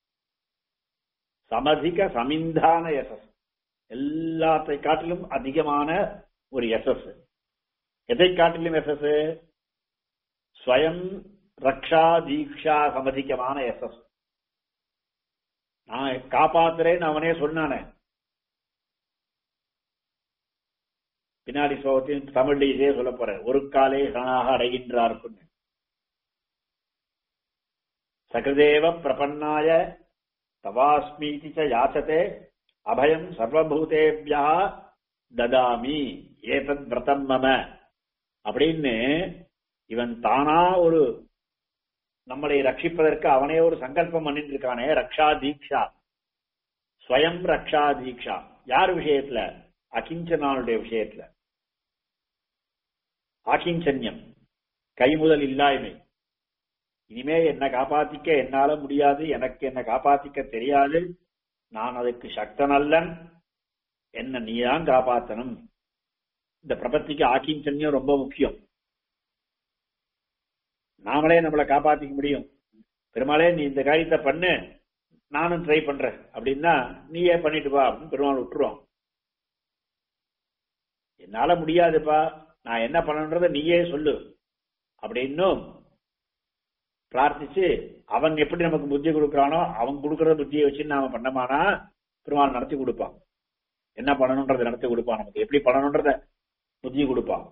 சமதிக சமிந்தான யசஸ் எல்லாத்தை காட்டிலும் அதிகமான ஒரு யசஸ் எதை காட்டிலும் எசஸ் ஸ்வயம் ரக்ஷா தீக்ஷா சமதிக்கமான எசஸ் நான் காப்பாத்துறேன்னு அவனே சொன்னானே பின்னாடி சோகத்தையும் தமிழ்ல இதே சொல்ல போறேன் ஒரு காலே சனாக அடைகின்றார்க்குன்னு சகிருதேவ பிரபன்னாய தவாஸ்மீதி ச யாச்சதே அபயம் சர்வபூதேபியா ததாமி ஏதத் விரதம் மம அப்படின்னு இவன் தானா ஒரு நம்மளை ரட்சிப்பதற்கு அவனே ஒரு சங்கல்பம் பண்ணிட்டு இருக்கானே ரக்ஷா தீக்ஷா ஸ்வயம் ரக்ஷா தீக்ஷா யார் விஷயத்துல அகிஞ்சனானுடைய விஷயத்துல ஆகிஞ்சன்யம் கைமுதல் இல்லாய்மை இனிமே என்ன காப்பாத்திக்க என்னால முடியாது எனக்கு என்ன காப்பாத்திக்க தெரியாது நான் அதுக்கு சக்தனல்லன் என்ன நீதான் காப்பாத்தணும் இந்த பிரபத்திக்கு ஆக்கிஞ்சன்யம் ரொம்ப முக்கியம் நாமளே நம்மளை காப்பாத்திக்க முடியும் பெருமாளே நீ இந்த காரியத்தை பண்ணு நானும் ட்ரை பண்றேன் அப்படின்னா நீயே பண்ணிட்டு வா அப்படின்னு பெருமாள் விட்டுருவான் என்னால முடியாதுப்பா நான் என்ன பண்ணணுன்றத நீயே சொல்லு அப்படின்னும் பிரார்த்திச்சு அவன் எப்படி நமக்கு புத்தி கொடுக்கறானோ அவன் கொடுக்கற புத்தியை வச்சு நாம பண்ணமானா பெருமாள் நடத்தி கொடுப்பான் என்ன பண்ணணுன்றத நடத்தி கொடுப்பான் நமக்கு எப்படி பண்ணணுன்றத புத்தி கொடுப்பான்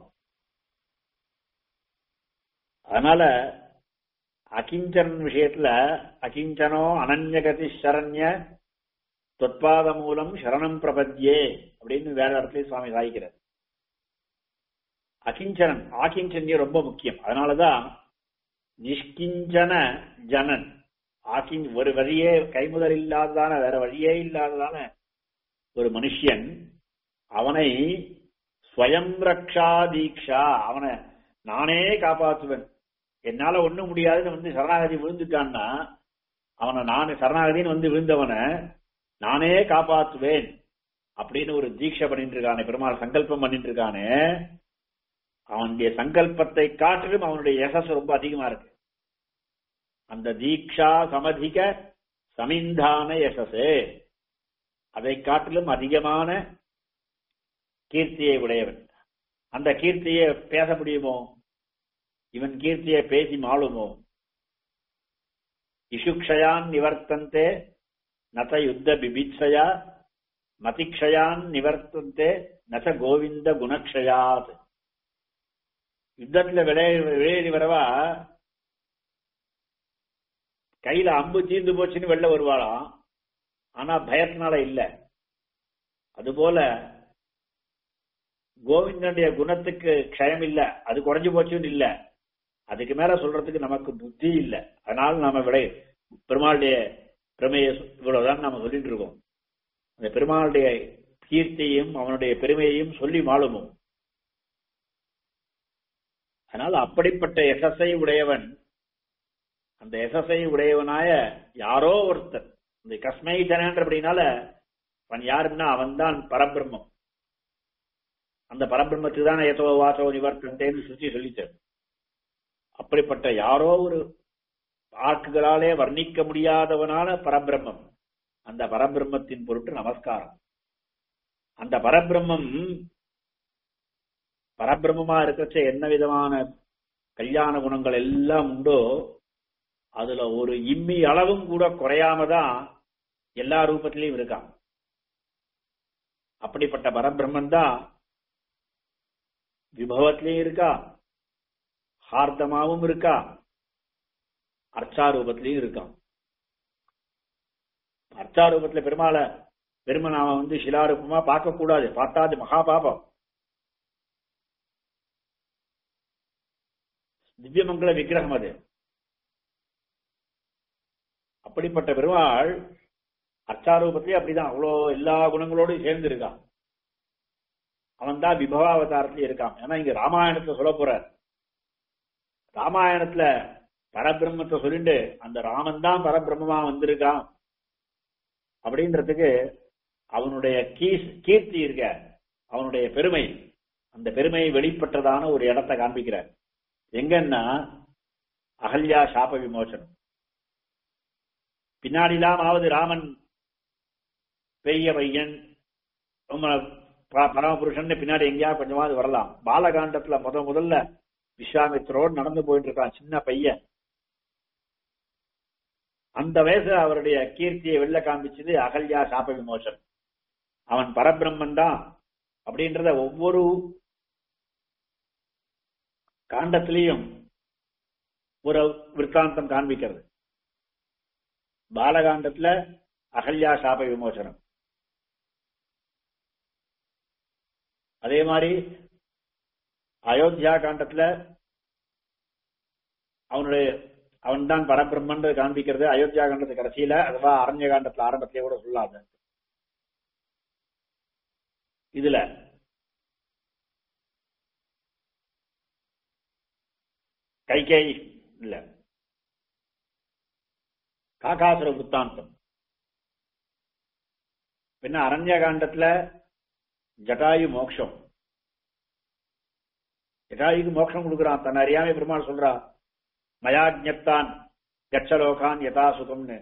அதனால அகிஞ்சன் விஷயத்துல அகிஞ்சனோ அனன்யகதி சரண்ய தொற்பாத மூலம் சரணம் பிரபத்யே அப்படின்னு வேற இடத்துல சுவாமி சாய்க்கிறார் அகிஞ்சனன் ஆகிஞ்சன்யம் ரொம்ப முக்கியம் அதனாலதான் நிஷ்கிஞ்சன ஜனன் ஆக்கின் ஒரு வழியே கைமுதல் இல்லாததான வேற வழியே இல்லாததான ஒரு மனுஷன் அவனை ஸ்வயம் ரக்ஷா தீக்ஷா அவனை நானே காப்பாற்றுவேன் என்னால ஒண்ணும் முடியாதுன்னு வந்து சரணாகதி விழுந்துட்டான்னா அவனை நானே சரணாகதின்னு வந்து விழுந்தவனை நானே காப்பாற்றுவேன் அப்படின்னு ஒரு தீட்சை பண்ணிட்டு இருக்கானே பெருமாள் சங்கல்பம் பண்ணிட்டு இருக்கானே அவனுடைய சங்கல்பத்தை காட்டிலும் அவனுடைய யசஸ் ரொம்ப அதிகமா இருக்கு அந்த தீக்ஷா சமதிக சமிந்தான யசஸே அதை காட்டிலும் அதிகமான கீர்த்தியை உடையவன் அந்த கீர்த்தியை பேச முடியுமோ இவன் கீர்த்தியை பேசி மாளுமோ இசுக்ஷயான் நிவர்த்தந்தே நத யுத்த பிபித்சயா மதிக்ஷயான் நிவர்த்தந்தே நச கோவிந்த குணக்ஷயாத் யுத்தத்துல விளைய வெளியேறி வரவா கையில அம்பு தீர்ந்து போச்சுன்னு வெளில வருவாளாம் ஆனா பயத்தினால இல்ல அதுபோல கோவிந்தனுடைய குணத்துக்கு க்ஷயம் இல்ல அது குறைஞ்சு போச்சுன்னு இல்ல அதுக்கு மேல சொல்றதுக்கு நமக்கு புத்தி இல்ல அதனால நாம விடை பெருமாளுடைய பிரமையை இவ்வளவுதான் நாம சொல்லிட்டு இருக்கோம் அந்த பெருமாளுடைய கீர்த்தியையும் அவனுடைய பெருமையையும் சொல்லி மாளுமோ அதனால அப்படிப்பட்ட எசஸை உடையவன் அந்த எசஸை உடையவனாய யாரோ ஒருத்தர் இந்த கஸ்மை தனன்ற அப்படின்னால அவன் யாருன்னா அவன் தான் பரபிரம்மம் அந்த பரபிரம்மத்துக்கு தான் ஏதோ வாசோ நிவர்த்தந்தேன்னு சுத்தி சொல்லித்தார் அப்படிப்பட்ட யாரோ ஒரு வாக்குகளாலே வர்ணிக்க முடியாதவனான பரபிரம்மம் அந்த பரபிரம்மத்தின் பொருட்டு நமஸ்காரம் அந்த பரபிரம்மம் பரபிரம்மமா இருக்கச்ச என்ன விதமான கல்யாண குணங்கள் எல்லாம் உண்டோ அதுல ஒரு இம்மி அளவும் கூட குறையாம தான் எல்லா ரூபத்திலையும் இருக்கான் அப்படிப்பட்ட பரபிரம்மன் தான் விபவத்திலையும் இருக்கா ஹார்தமாவும் இருக்கா அர்ச்சாரூபத்திலையும் இருக்கான் அர்ச்சாரூபத்துல பெருமாளை பெருமநாம வந்து சிலாரூபமா பார்க்க கூடாது பார்த்தா அது மகா பாபம் திவ்யமங்கல விக்கிரகம் அது அப்படிப்பட்ட பெருமாள் அர்ச்சாரூபத்திலே அப்படிதான் அவ்வளோ எல்லா குணங்களோடும் சேர்ந்து இருக்கான் அவன் தான் விபவாவதாரத்திலே இருக்கான் ஏன்னா இங்க ராமாயணத்துல சொல்ல போறார் ராமாயணத்துல பரபிரம்மத்தை சொல்லிட்டு அந்த ராமன் தான் பரபிரம்மமா வந்திருக்கான் அப்படின்றதுக்கு அவனுடைய கீஸ் கீர்த்தி இருக்க அவனுடைய பெருமை அந்த பெருமை வெளிப்பட்டதான ஒரு இடத்தை காண்பிக்கிறார் எங்கன்னா அகல்யா சாப விமோசனம் பின்னாடிலாம் ஆவது ராமன் பெரிய பையன் பரமபுருஷன் பின்னாடி எங்கேயாவது கொஞ்சமாவது வரலாம் பாலகாண்டத்துல முத முதல்ல விஸ்வாமித்ரோடு நடந்து போயிட்டு இருக்கான் சின்ன பையன் அந்த வயசுல அவருடைய கீர்த்தியை வெளில காண்பிச்சது அகல்யா சாப விமோசன் அவன் பரபிரம்மன் தான் அப்படின்றத ஒவ்வொரு காண்டத்திலையும் ஒரு விற்த்தாந்தம் காண்பிக்கிறது பாலகாண்டத்துல அகல்யா சாப விமோசனம் அதே மாதிரி அயோத்தியா காண்டத்துல அவனுடைய அவன் தான் பரபிரம்மன் காண்பிக்கிறது அயோத்தியா காண்டத்து கடைசியில அதுவா அரண்ய காண்டத்துல ஆரம்பத்திலே கூட சொல்லாது இதுல கைகை இல்ல காகாசுர புத்தாந்தம் பின்ன அரண்ய காண்டத்துல ஜட்டாயு மோக்ஷம் ஜட்டாயுக்கு மோட்சம் கொடுக்குறான் தன்னை அறியாமை பெருமாள் சொல்றா மயாஜ்யத்தான் கச்சலோகான் யதா சுகம்னு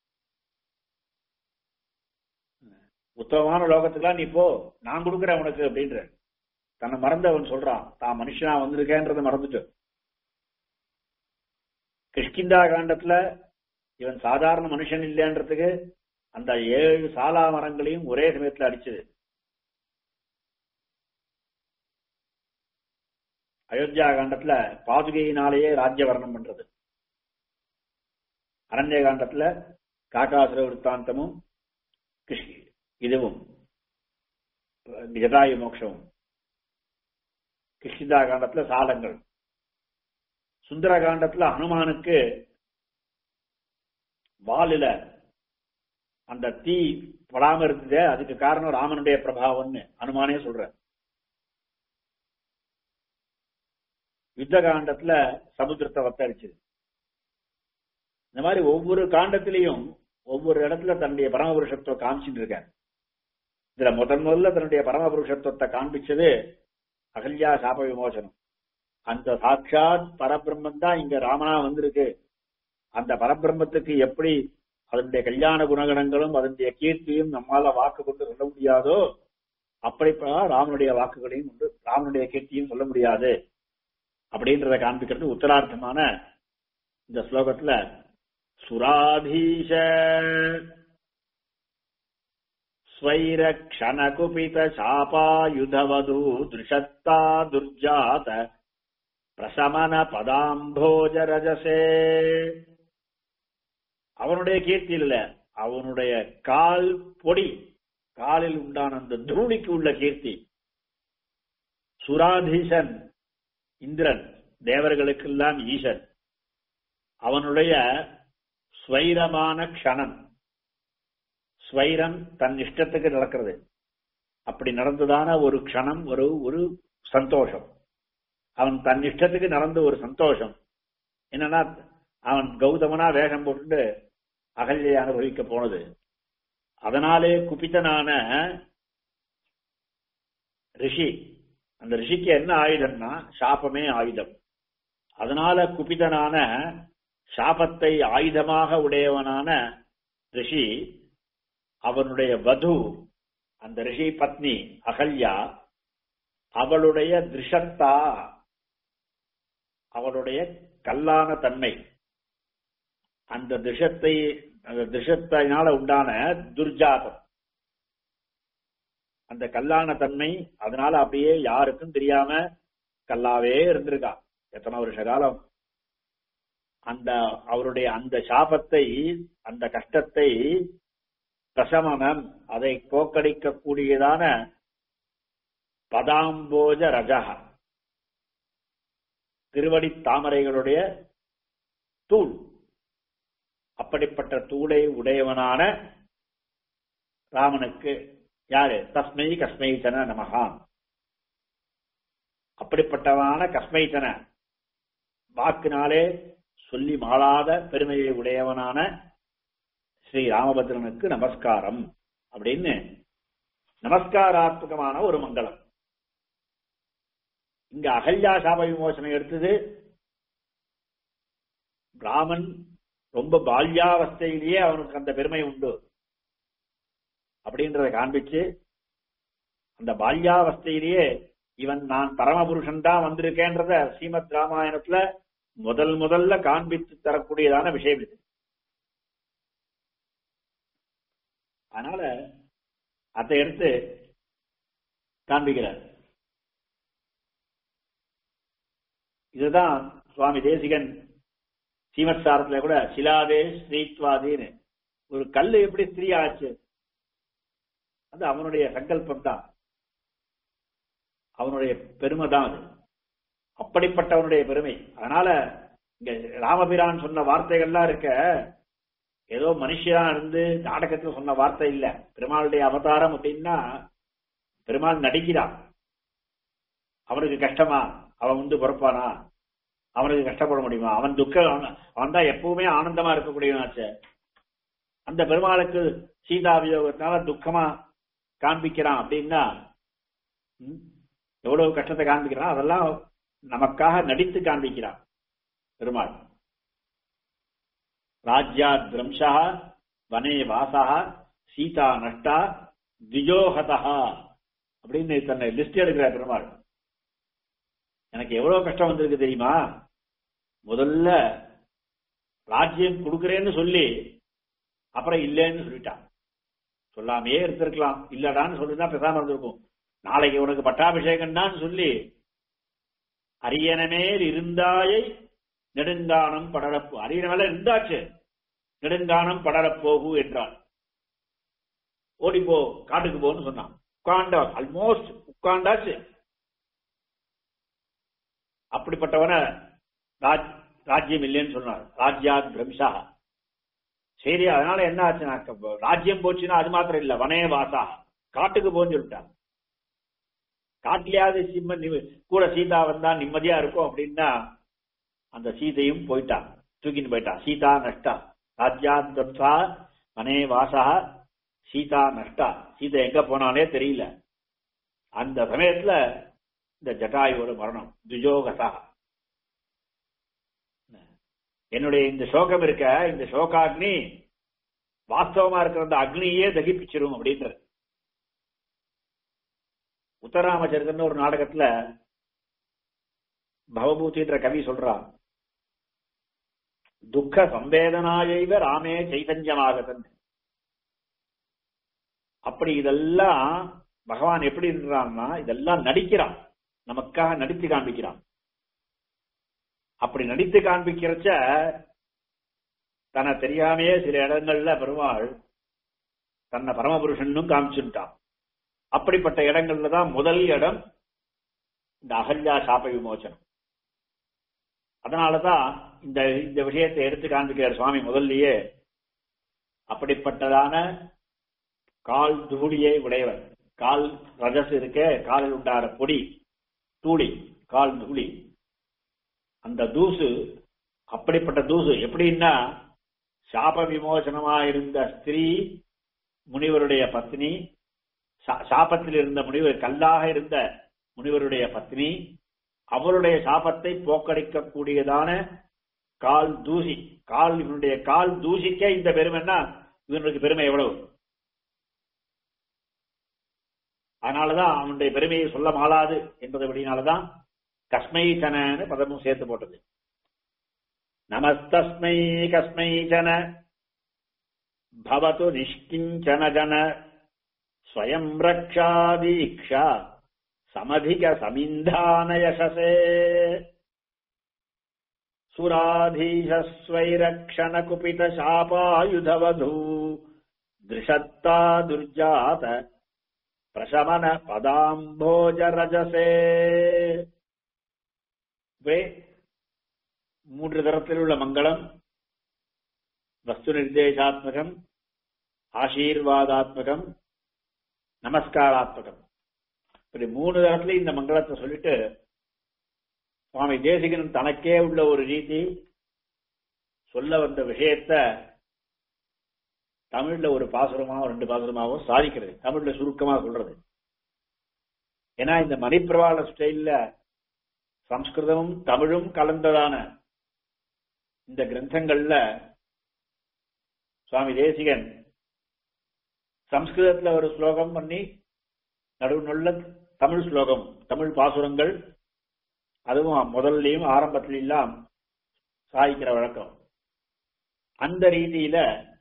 உத்தமமான லோகத்துக்குலாம் நீ போ நான் கொடுக்குறேன் உனக்கு அப்படின்ற தன்னை மறந்து அவன் சொல்றான் தான் மனுஷனா வந்திருக்கேன்றத மறந்துட்டு கிஷ்கிந்தா காண்டத்துல இவன் சாதாரண மனுஷன் இல்லைன்றதுக்கு அந்த ஏழு சாலா மரங்களையும் ஒரே சமயத்துல அடிச்சது அயோத்தியா காண்டத்துல பாதுகையினாலேயே ராஜ்ய வர்ணம் பண்றது அரண்ய காண்டத்துல காக்காசுர விற்த்தாந்தமும் கிருஷ்ணி இதுவும் ஜதாயு மோட்சமும் கிருஷ்ணிதா காண்டத்துல சாலங்கள் சுந்தர காண்டத்துல ஹனுமானுக்கு வாலில அந்த தீ படாம இருந்ததே அதுக்கு காரணம் ராமனுடைய பிரபாவம்னு அனுமானே சொல்ற யுத்த காண்டத்துல சமுத்திரத்தை வத்தரிச்சது இந்த மாதிரி ஒவ்வொரு காண்டத்திலையும் ஒவ்வொரு இடத்துல தன்னுடைய பரமபுருஷத்துவ காமிச்சுட்டு இருக்கார் இதுல முதன் முதல்ல தன்னுடைய பரமபுருஷத்துவத்தை காண்பிச்சது அகல்யா சாப விமோசனம் அந்த சாட்சாத் பரபிரம்மன் தான் இங்க ராமனா வந்திருக்கு அந்த பரபிரம்மத்துக்கு எப்படி அதனுடைய கல்யாண குணகணங்களும் அதனுடைய கீர்த்தியும் நம்மால வாக்கு கொண்டு சொல்ல முடியாதோ அப்படிப்பா ராமனுடைய வாக்குகளையும் உண்டு ராமனுடைய கீர்த்தியும் சொல்ல முடியாது அப்படின்றத காண்பிக்கிறது உத்தரார்த்தமான இந்த ஸ்லோகத்துல சுராதீஷ ஸ்வைரக்ஷணகுபித சாபாயுதவது திருஷத்தா துர்ஜாத பிரசமன பதாம்போஜ ரஜசே அவனுடைய கீர்த்தி இல்ல அவனுடைய கால் பொடி காலில் உண்டான அந்த தூளிக்கு உள்ள கீர்த்தி சுராதீசன் இந்திரன் தேவர்களுக்கெல்லாம் ஈசன் அவனுடைய ஸ்வைரமான க்ஷணம் ஸ்வைரம் தன் இஷ்டத்துக்கு நடக்கிறது அப்படி நடந்ததான ஒரு க்ஷணம் ஒரு ஒரு சந்தோஷம் அவன் தன் இஷ்டத்துக்கு நடந்த ஒரு சந்தோஷம் என்னன்னா அவன் கௌதமனா வேகம் போட்டு அகல்யை அனுபவிக்க போனது அதனாலே குபித்தனான ரிஷி அந்த ரிஷிக்கு என்ன ஆயுதம்னா சாபமே ஆயுதம் அதனால குபிதனான சாபத்தை ஆயுதமாக உடையவனான ரிஷி அவனுடைய வது அந்த ரிஷி பத்னி அகல்யா அவளுடைய திருஷத்தா அவளுடைய கல்லான தன்மை அந்த திஷத்தை அந்த திஷத்தினால உண்டான துர்ஜாதம் அந்த கல்லான தன்மை அதனால அப்படியே யாருக்கும் தெரியாம கல்லாவே இருந்திருக்கா எத்தனை வருஷ காலம் அந்த அவருடைய அந்த சாபத்தை அந்த கஷ்டத்தை பிரசமனம் அதை போக்கடிக்க கூடியதான பதாம்போஜ ரஜக திருவடி தாமரைகளுடைய தூள் அப்படிப்பட்ட தூளை உடையவனான ராமனுக்கு யாரு தஸ்மை கஸ்மைத்தன நமகா அப்படிப்பட்டவனான கஸ்மைத்தன வாக்கினாலே சொல்லி மாளாத பெருமையை உடையவனான ஸ்ரீ ராமபத்ரனுக்கு நமஸ்காரம் அப்படின்னு நமஸ்காராத்மகமான ஒரு மங்களம் இங்க அகல்யா சாப விமோசனம் எடுத்தது ராமன் ரொம்ப பால்யாவஸ்தையிலேயே அவனுக்கு அந்த பெருமை உண்டு அப்படின்றத காண்பிச்சு அந்த பால்யாவஸ்தையிலேயே இவன் நான் பரமபுருஷன் தான் வந்திருக்கேன்றத ஸ்ரீமத் ராமாயணத்துல முதல் முதல்ல காண்பித்து தரக்கூடியதான விஷயம் இது அதனால அதை எடுத்து காண்பிக்கிறார் இதுதான் சுவாமி தேசிகன் சீமத் சாரத்துல கூட சிலாதே ஸ்ரீத்வாதின்னு ஒரு கல்லு எப்படி ஸ்திரீ ஆச்சு அது அவனுடைய சங்கல்பம் தான் அவனுடைய பெருமை தான் அது அப்படிப்பட்டவனுடைய பெருமை அதனால இங்க ராமபிரான் சொன்ன வார்த்தைகள்லாம் இருக்க ஏதோ மனுஷனா இருந்து நாடகத்துல சொன்ன வார்த்தை இல்ல பெருமாளுடைய அவதாரம் அப்படின்னா பெருமாள் நடிக்கிறான் அவனுக்கு கஷ்டமா அவன் வந்து பொறுப்பானா அவனுக்கு கஷ்டப்பட முடியுமா அவன் துக்கம் அவன் தான் எப்பவுமே ஆனந்தமா இருக்கக்கூடியவனாச்சே அந்த பெருமாளுக்கு சீதாபியோகத்தினால துக்கமா காண்பிக்கிறான் அப்படின்னா எவ்வளவு கஷ்டத்தை காண்பிக்கிறான் அதெல்லாம் நமக்காக நடித்து காண்பிக்கிறான் பெருமாள் ராஜ்யா திரம்சா வனே வாசா சீதா நஷ்டா திஜோஹதா அப்படின்னு தன்னை லிஸ்ட் எடுக்கிற பெருமாள் எனக்கு எவ்வளவு கஷ்டம் வந்திருக்கு தெரியுமா முதல்ல ராஜ்யம் கொடுக்கிறேன்னு சொல்லி அப்புறம் இல்லைன்னு சொல்லிட்டான் சொல்லாமையே இருந்திருக்கலாம் இல்லடான்னு சொல்லிதான் பேசாம இருந்திருக்கும் நாளைக்கு உனக்கு பட்டாபிஷேகம் தான் சொல்லி அரியணமேல் இருந்தாயை நெடுங்கானம் படரப்போ அரியண மேல இருந்தாச்சு நெடுங்கானம் படரப்போகு என்றான் ஓடிப்போ காட்டுக்கு போன்னு சொன்னான் உட்காண்டா ஆல்மோஸ்ட் உட்காண்டாச்சு அப்படிப்பட்டவன ராஜ் ராஜ்யம் இல்லைன்னு சொன்னார் ராஜ்யாத் பிரம்சா சரி அதனால என்ன ஆச்சுன்னா ராஜ்யம் போச்சுன்னா அது மாத்திரம் இல்ல வனே வாசா காட்டுக்கு போன்னு சொல்லிட்டான் காட்டிலேயாவது சிம்ம கூட சீதா வந்தா நிம்மதியா இருக்கும் அப்படின்னா அந்த சீதையும் போயிட்டான் தூக்கின்னு போயிட்டான் சீதா நஷ்டா ராஜ்யாத் பிரம்சா வனே வாசா சீதா நஷ்டா சீதை எங்க போனாலே தெரியல அந்த சமயத்துல இந்த ஜட்டாயோட மரணம் துஜோகசா என்னுடைய இந்த சோகம் இருக்க இந்த சோகாக்னி வாஸ்தவமா இருக்கிற அந்த அக்னியே தகிப்பிச்சிரும் அப்படின்றது உத்தராமச்சரிதன் ஒரு நாடகத்துல பவபூதின்ற கவி சொல்றான் துக்க சம்பேதனாயைவ ராமே சைதன்யமாகதன் அப்படி இதெல்லாம் பகவான் எப்படி இருக்கிறான்னா இதெல்லாம் நடிக்கிறான் நமக்காக நடித்து காண்பிக்கிறான் அப்படி நடித்து காண்பிக்கிறச்ச தன்னை தெரியாமையே சில இடங்கள்ல பெருமாள் தன்னை பரமபுருஷனும் காமிச்சுட்டான் அப்படிப்பட்ட இடங்கள்ல தான் முதல் இடம் இந்த அகல்யா சாப விமோசனம் அதனாலதான் இந்த இந்த விஷயத்தை எடுத்து காண்பிக்கிறார் சுவாமி முதல்லயே அப்படிப்பட்டதான கால் தூளியை உடையவர் கால் ரஜஸ் இருக்க காலில் உண்டான பொடி தூளி கால் தூளி அந்த தூசு அப்படிப்பட்ட தூசு எப்படின்னா சாப விமோசனமா இருந்த ஸ்திரீ முனிவருடைய பத்னி சாபத்தில் இருந்த முனிவர் கல்லாக இருந்த முனிவருடைய பத்னி அவருடைய சாபத்தை போக்கடிக்க கூடியதான கால் தூசி கால் இவனுடைய கால் தூசிக்க இந்த பெருமைன்னா இவனுக்கு பெருமை எவ்வளவு அதனாலதான் அவனுடைய பெருமையை சொல்ல மாளாது என்பதுபடினாலதான் கஸ்மை சனன்னு பதமும் சேர்த்து போட்டது நமஸ்தஸ்மை கஸ்மை ஜன பவத்து நிஷ்கிஞ்சன ஜன ஸ்வயம் ரக்ஷாதீக்ஷா சமதிக சமிந்தான யசசே சுராதீஷஸ்வைரக்ஷண குபித சாபாயுதவது திருஷத்தா துர்ஜாத பிரசமன பதாம்போஜ ரஜசே மூன்று தரத்தில் உள்ள மங்களம் வஸ்து நிர்தேசாத்மகம் ஆசீர்வாதாத்மகம் நமஸ்காராத்மகம் இப்படி மூணு தரத்துல இந்த மங்களத்தை சொல்லிட்டு சுவாமி தேசிகன் தனக்கே உள்ள ஒரு ரீதி சொல்ல வந்த விஷயத்த தமிழ்ல ஒரு பாசுரமாவோ ரெண்டு பாசுரமாவோ சாதிக்கிறது தமிழ்ல சுருக்கமா சொல்றது ஏன்னா இந்த மணிப்பிரவாள ஸ்டைல்ல சம்ஸ்கிருதமும் தமிழும் கலந்ததான இந்த கிரந்தங்கள்ல சுவாமி தேசிகன் சம்ஸ்கிருதத்துல ஒரு ஸ்லோகம் பண்ணி நடுவுள்ள தமிழ் ஸ்லோகம் தமிழ் பாசுரங்கள் அதுவும் முதல்லயும் ஆரம்பத்திலாம் சாதிக்கிற வழக்கம் அந்த ரீதியில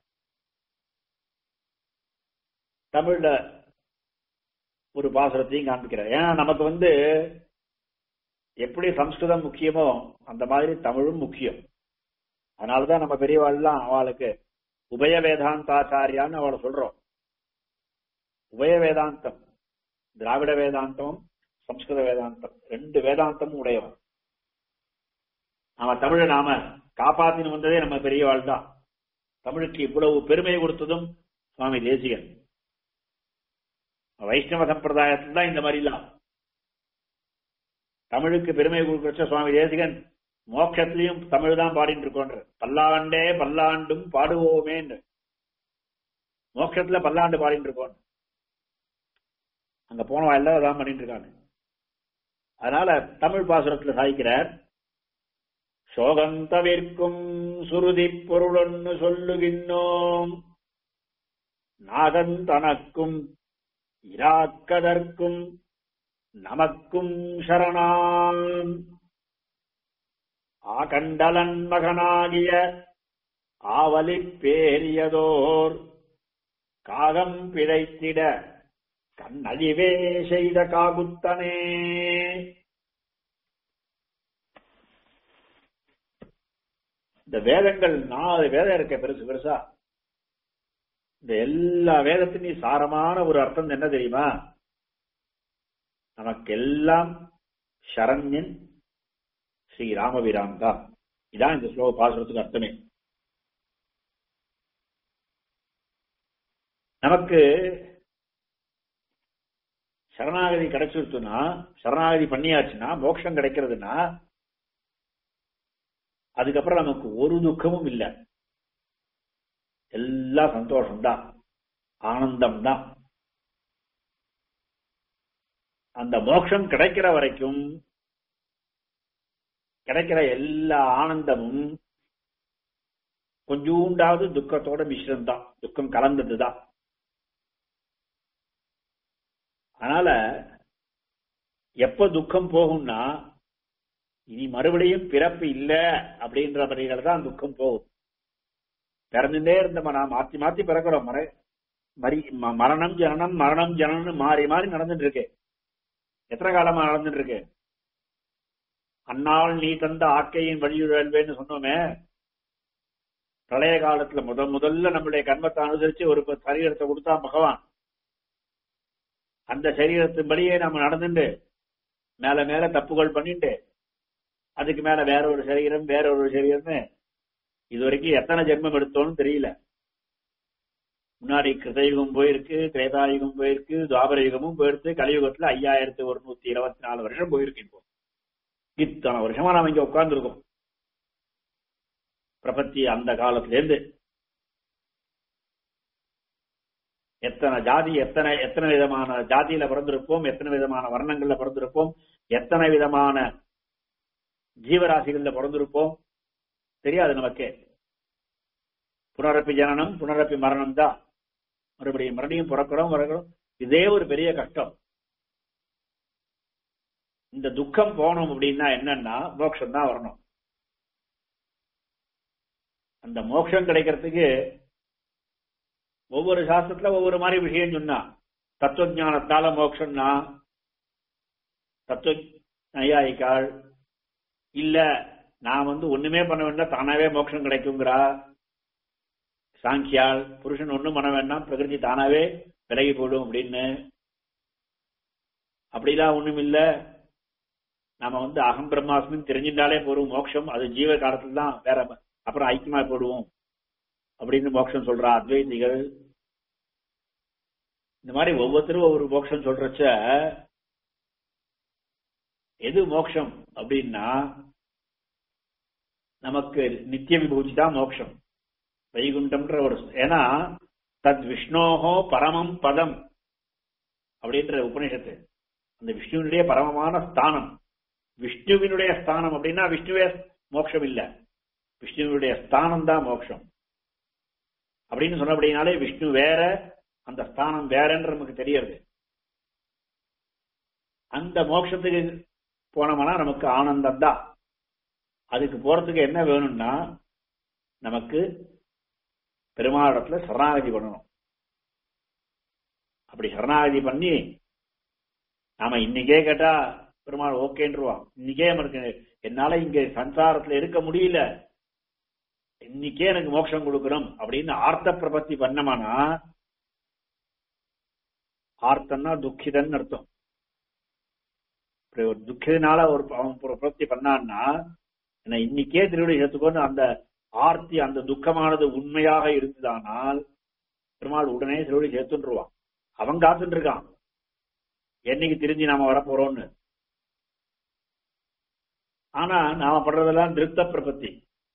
தமிழ்ல ஒரு பாசுரத்தையும் காண்பிக்கிறார் ஏன்னா நமக்கு வந்து எப்படி சம்ஸ்கிருதம் முக்கியமோ அந்த மாதிரி தமிழும் முக்கியம் அதனாலதான் நம்ம பெரியவாள்லாம் அவளுக்கு உபய வேதாந்தாச்சாரியான்னு அவளை சொல்றோம் உபய வேதாந்தம் திராவிட வேதாந்தம் சம்ஸ்கிருத வேதாந்தம் ரெண்டு வேதாந்தமும் உடையவன் நாம தமிழை நாம காப்பாத்தின்னு வந்ததே நம்ம பெரியவாள் தான் தமிழுக்கு இவ்வளவு பெருமை கொடுத்ததும் சுவாமி தேசிகன் வைஷ்ணவ சம்பிரதாயத்தில் தான் இந்த மாதிரிலாம் தமிழுக்கு பெருமை கொடுக்கிற சுவாமி தேசிகன் மோட்சத்திலையும் தமிழ் தான் பாடிட்டு இருக்கோன்ற பல்லாண்டே பல்லாண்டும் பாடுவோமேன்னு மோட்சத்துல பல்லாண்டு பாடிட்டு இருக்கோம் அங்க போனவா எல்லாம் அதான் பண்ணிட்டு இருக்காங்க அதனால தமிழ் பாசுரத்துல சாதிக்கிறார் சோகந்தவிற்கும் சுருதி பொருளொன்னு சொல்லுகின்றோம் நாகன் தனக்கும் இராக்கதற்கும் நமக்கும் சரணாம் ஆகண்டலன் மகனாகிய ஆவலி பேரியதோர் காகம் பிழைத்திட கண்ணழிவே செய்த காகுத்தனே இந்த வேதங்கள் நாலு வேதம் இருக்க பெருசு பெருசா இந்த எல்லா வேதத்தின் சாரமான ஒரு அர்த்தம் என்ன தெரியுமா நமக்கு எல்லாம் சரண்யன் ஸ்ரீ ராமபிரான் தான் இதான் இந்த ஸ்லோக பாசுரத்துக்கு அர்த்தமே நமக்கு சரணாகதி கிடைச்சிருச்சுன்னா சரணாகதி பண்ணியாச்சுன்னா மோட்சம் கிடைக்கிறதுனா அதுக்கப்புறம் நமக்கு ஒரு துக்கமும் இல்லை எல்லாம் சந்தோஷம்தான் ஆனந்தம் தான் அந்த மோட்சம் கிடைக்கிற வரைக்கும் கிடைக்கிற எல்லா ஆனந்தமும் கொஞ்சூண்டாவது துக்கத்தோட மிஸ்ரம் தான் துக்கம் கலந்தது தான் அதனால எப்ப துக்கம் போகும்னா இனி மறுபடியும் பிறப்பு இல்ல அப்படின்ற முறையில தான் துக்கம் போகும் பிறந்துட்டே இருந்தோம் நான் மாத்தி மாத்தி பிறக்கிறோம் மர மரி மரணம் ஜனனம் மரணம் ஜனனம் மாறி மாறி நடந்துட்டு இருக்கு எத்தனை காலமா நடந்துட்டு இருக்கு அந்நாள் நீ தந்த ஆக்கையின் வழியுழல்வேன்னு சொன்னோமே பிரளய காலத்துல முத முதல்ல நம்மளுடைய கர்மத்தை அனுசரிச்சு ஒரு சரீரத்தை கொடுத்தா பகவான் அந்த சரீரத்தின்படியே நம்ம நடந்துட்டு மேல மேல தப்புகள் பண்ணிட்டு அதுக்கு மேல வேற ஒரு சரீரம் வேற ஒரு சரீரம்னு இது வரைக்கும் எத்தனை ஜென்மம் எடுத்தோம்னு தெரியல முன்னாடி கிருதயுகம் போயிருக்கு திரேதாயுகம் போயிருக்கு துவாபர யுகமும் போயிருக்கு கலியுகத்துல ஐயாயிரத்தி ஒரு நூத்தி இருபத்தி நாலு வருஷம் போயிருக்கு இப்போ இத்தனை வருஷமா நாம இங்க உட்கார்ந்துருக்கோம் பிரபத்தி அந்த காலத்துல இருந்து எத்தனை ஜாதி எத்தனை எத்தனை விதமான ஜாதியில பிறந்திருப்போம் எத்தனை விதமான வர்ணங்கள்ல பிறந்திருப்போம் எத்தனை விதமான ஜீவராசிகள்ல பிறந்திருப்போம் தெரியாது நமக்கே புனரப்பி ஜனனம் புனரப்பி மரணம் தான் மறுபடியும் மறுபடியும் பிறக்கிறோம் பிறக்கிறோம் இதே ஒரு பெரிய கஷ்டம் இந்த துக்கம் போகணும் அப்படின்னா என்னன்னா மோட்சம் தான் வரணும் அந்த மோட்சம் கிடைக்கிறதுக்கு ஒவ்வொரு சாஸ்திரத்துல ஒவ்வொரு மாதிரி விஷயம் சொன்னா தத்துவ மோட்சம்னா தத்துவ நையாயிக்காள் இல்ல நான் வந்து ஒண்ணுமே பண்ண வேண்டாம் தானாவே மோட்சம் கிடைக்குங்கிறா சாங்கியால் புருஷன் ஒண்ணும் பண்ண வேண்டாம் பிரகிருதி தானாவே விலகி போடும் அப்படின்னு அப்படிலாம் ஒண்ணும் இல்ல நாம வந்து அகம் பிரம்மாஸ்மின்னு தெரிஞ்சிருந்தாலே போறோம் மோட்சம் அது ஜீவ காலத்துல தான் வேற அப்புறம் ஐக்கியமா போடுவோம் அப்படின்னு மோட்சம் சொல்றா அத்வைதிகள் இந்த மாதிரி ஒவ்வொருத்தரும் ஒவ்வொரு மோட்சம் சொல்றச்ச எது மோட்சம் அப்படின்னா நமக்கு நித்திய விபூதி தான் மோட்சம் வைகுண்டம்ன்ற ஒரு ஏன்னா தத் விஷ்ணோகோ பரமம் பதம் அப்படின்ற உபநிஷத்து அந்த விஷ்ணுவினுடைய பரமமான ஸ்தானம் விஷ்ணுவினுடைய ஸ்தானம் அப்படின்னா விஷ்ணுவே மோட்சம் இல்ல விஷ்ணுவினுடைய ஸ்தானம் தான் மோட்சம் அப்படின்னு சொன்னபடினாலே விஷ்ணு வேற அந்த ஸ்தானம் வேறன்ற நமக்கு தெரியுது அந்த மோட்சத்துக்கு போனோம்னா நமக்கு ஆனந்தம் தான் அதுக்கு போறதுக்கு என்ன வேணும்னா நமக்கு பெருமாளத்துல சரணாகதி பண்ணணும் அப்படி சரணாகதி பண்ணி நாம இன்னைக்கே கேட்டா பெருமாள் ஓகேன்றுவான் இன்னைக்கே நமக்கு என்னால இங்க சம்சாரத்துல இருக்க முடியல இன்னைக்கே எனக்கு மோட்சம் கொடுக்கணும் அப்படின்னு ஆர்த்த பிரபத்தி பண்ணமானா ஆர்த்தன்னா துக்கிதன் அர்த்தம் ஒரு துக்கிதனால ஒரு அவன் பிரபத்தி பண்ணான்னா என்ன இன்னைக்கே திருவிடை சேர்த்துக்கொண்டு அந்த ஆர்த்தி அந்த துக்கமானது உண்மையாக இருந்ததானால் பெருமாள் உடனே திருவிடை சேர்த்துருவான் அவன் காத்துட்டு இருக்கான் என்னைக்கு திரும்பி நாம வரப்போறோம்னு ஆனா நாம படுறதெல்லாம் திருப்த பிரபத்தி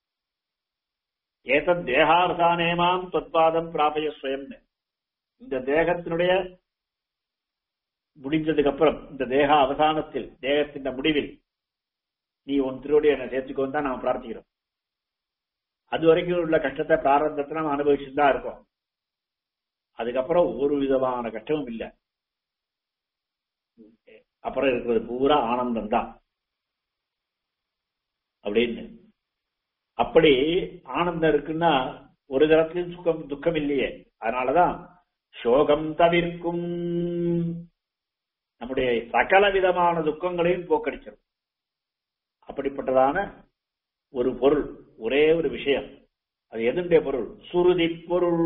ஏதத் தேகார்த்தானேமாம் தொத்பாதம் பிராபய சுயம்னு இந்த தேகத்தினுடைய முடிஞ்சதுக்கு அப்புறம் இந்த தேக அவசானத்தில் தேகத்தின் முடிவில் நீ உன் திருவடி என்னை சேர்த்துக்கோன்னு தான் நாம பிரார்த்திக்கிறோம் அது வரைக்கும் உள்ள கஷ்டத்தை பிராரந்தத்தை நம்ம அனுபவிச்சுட்டு தான் இருக்கோம் அதுக்கப்புறம் ஒரு விதமான கஷ்டமும் இல்லை அப்புறம் இருக்கிறது பூரா ஆனந்தம் தான் அப்படின்னு அப்படி ஆனந்தம் இருக்குன்னா ஒரு தரத்திலும் சுகம் துக்கம் இல்லையே அதனாலதான் சோகம் தவிர்க்கும் நம்முடைய சகல விதமான துக்கங்களையும் போக்கடிச்சிடும் அப்படிப்பட்டதான ஒரு பொருள் ஒரே ஒரு விஷயம் அது எதுடைய பொருள் சுருதி பொருள்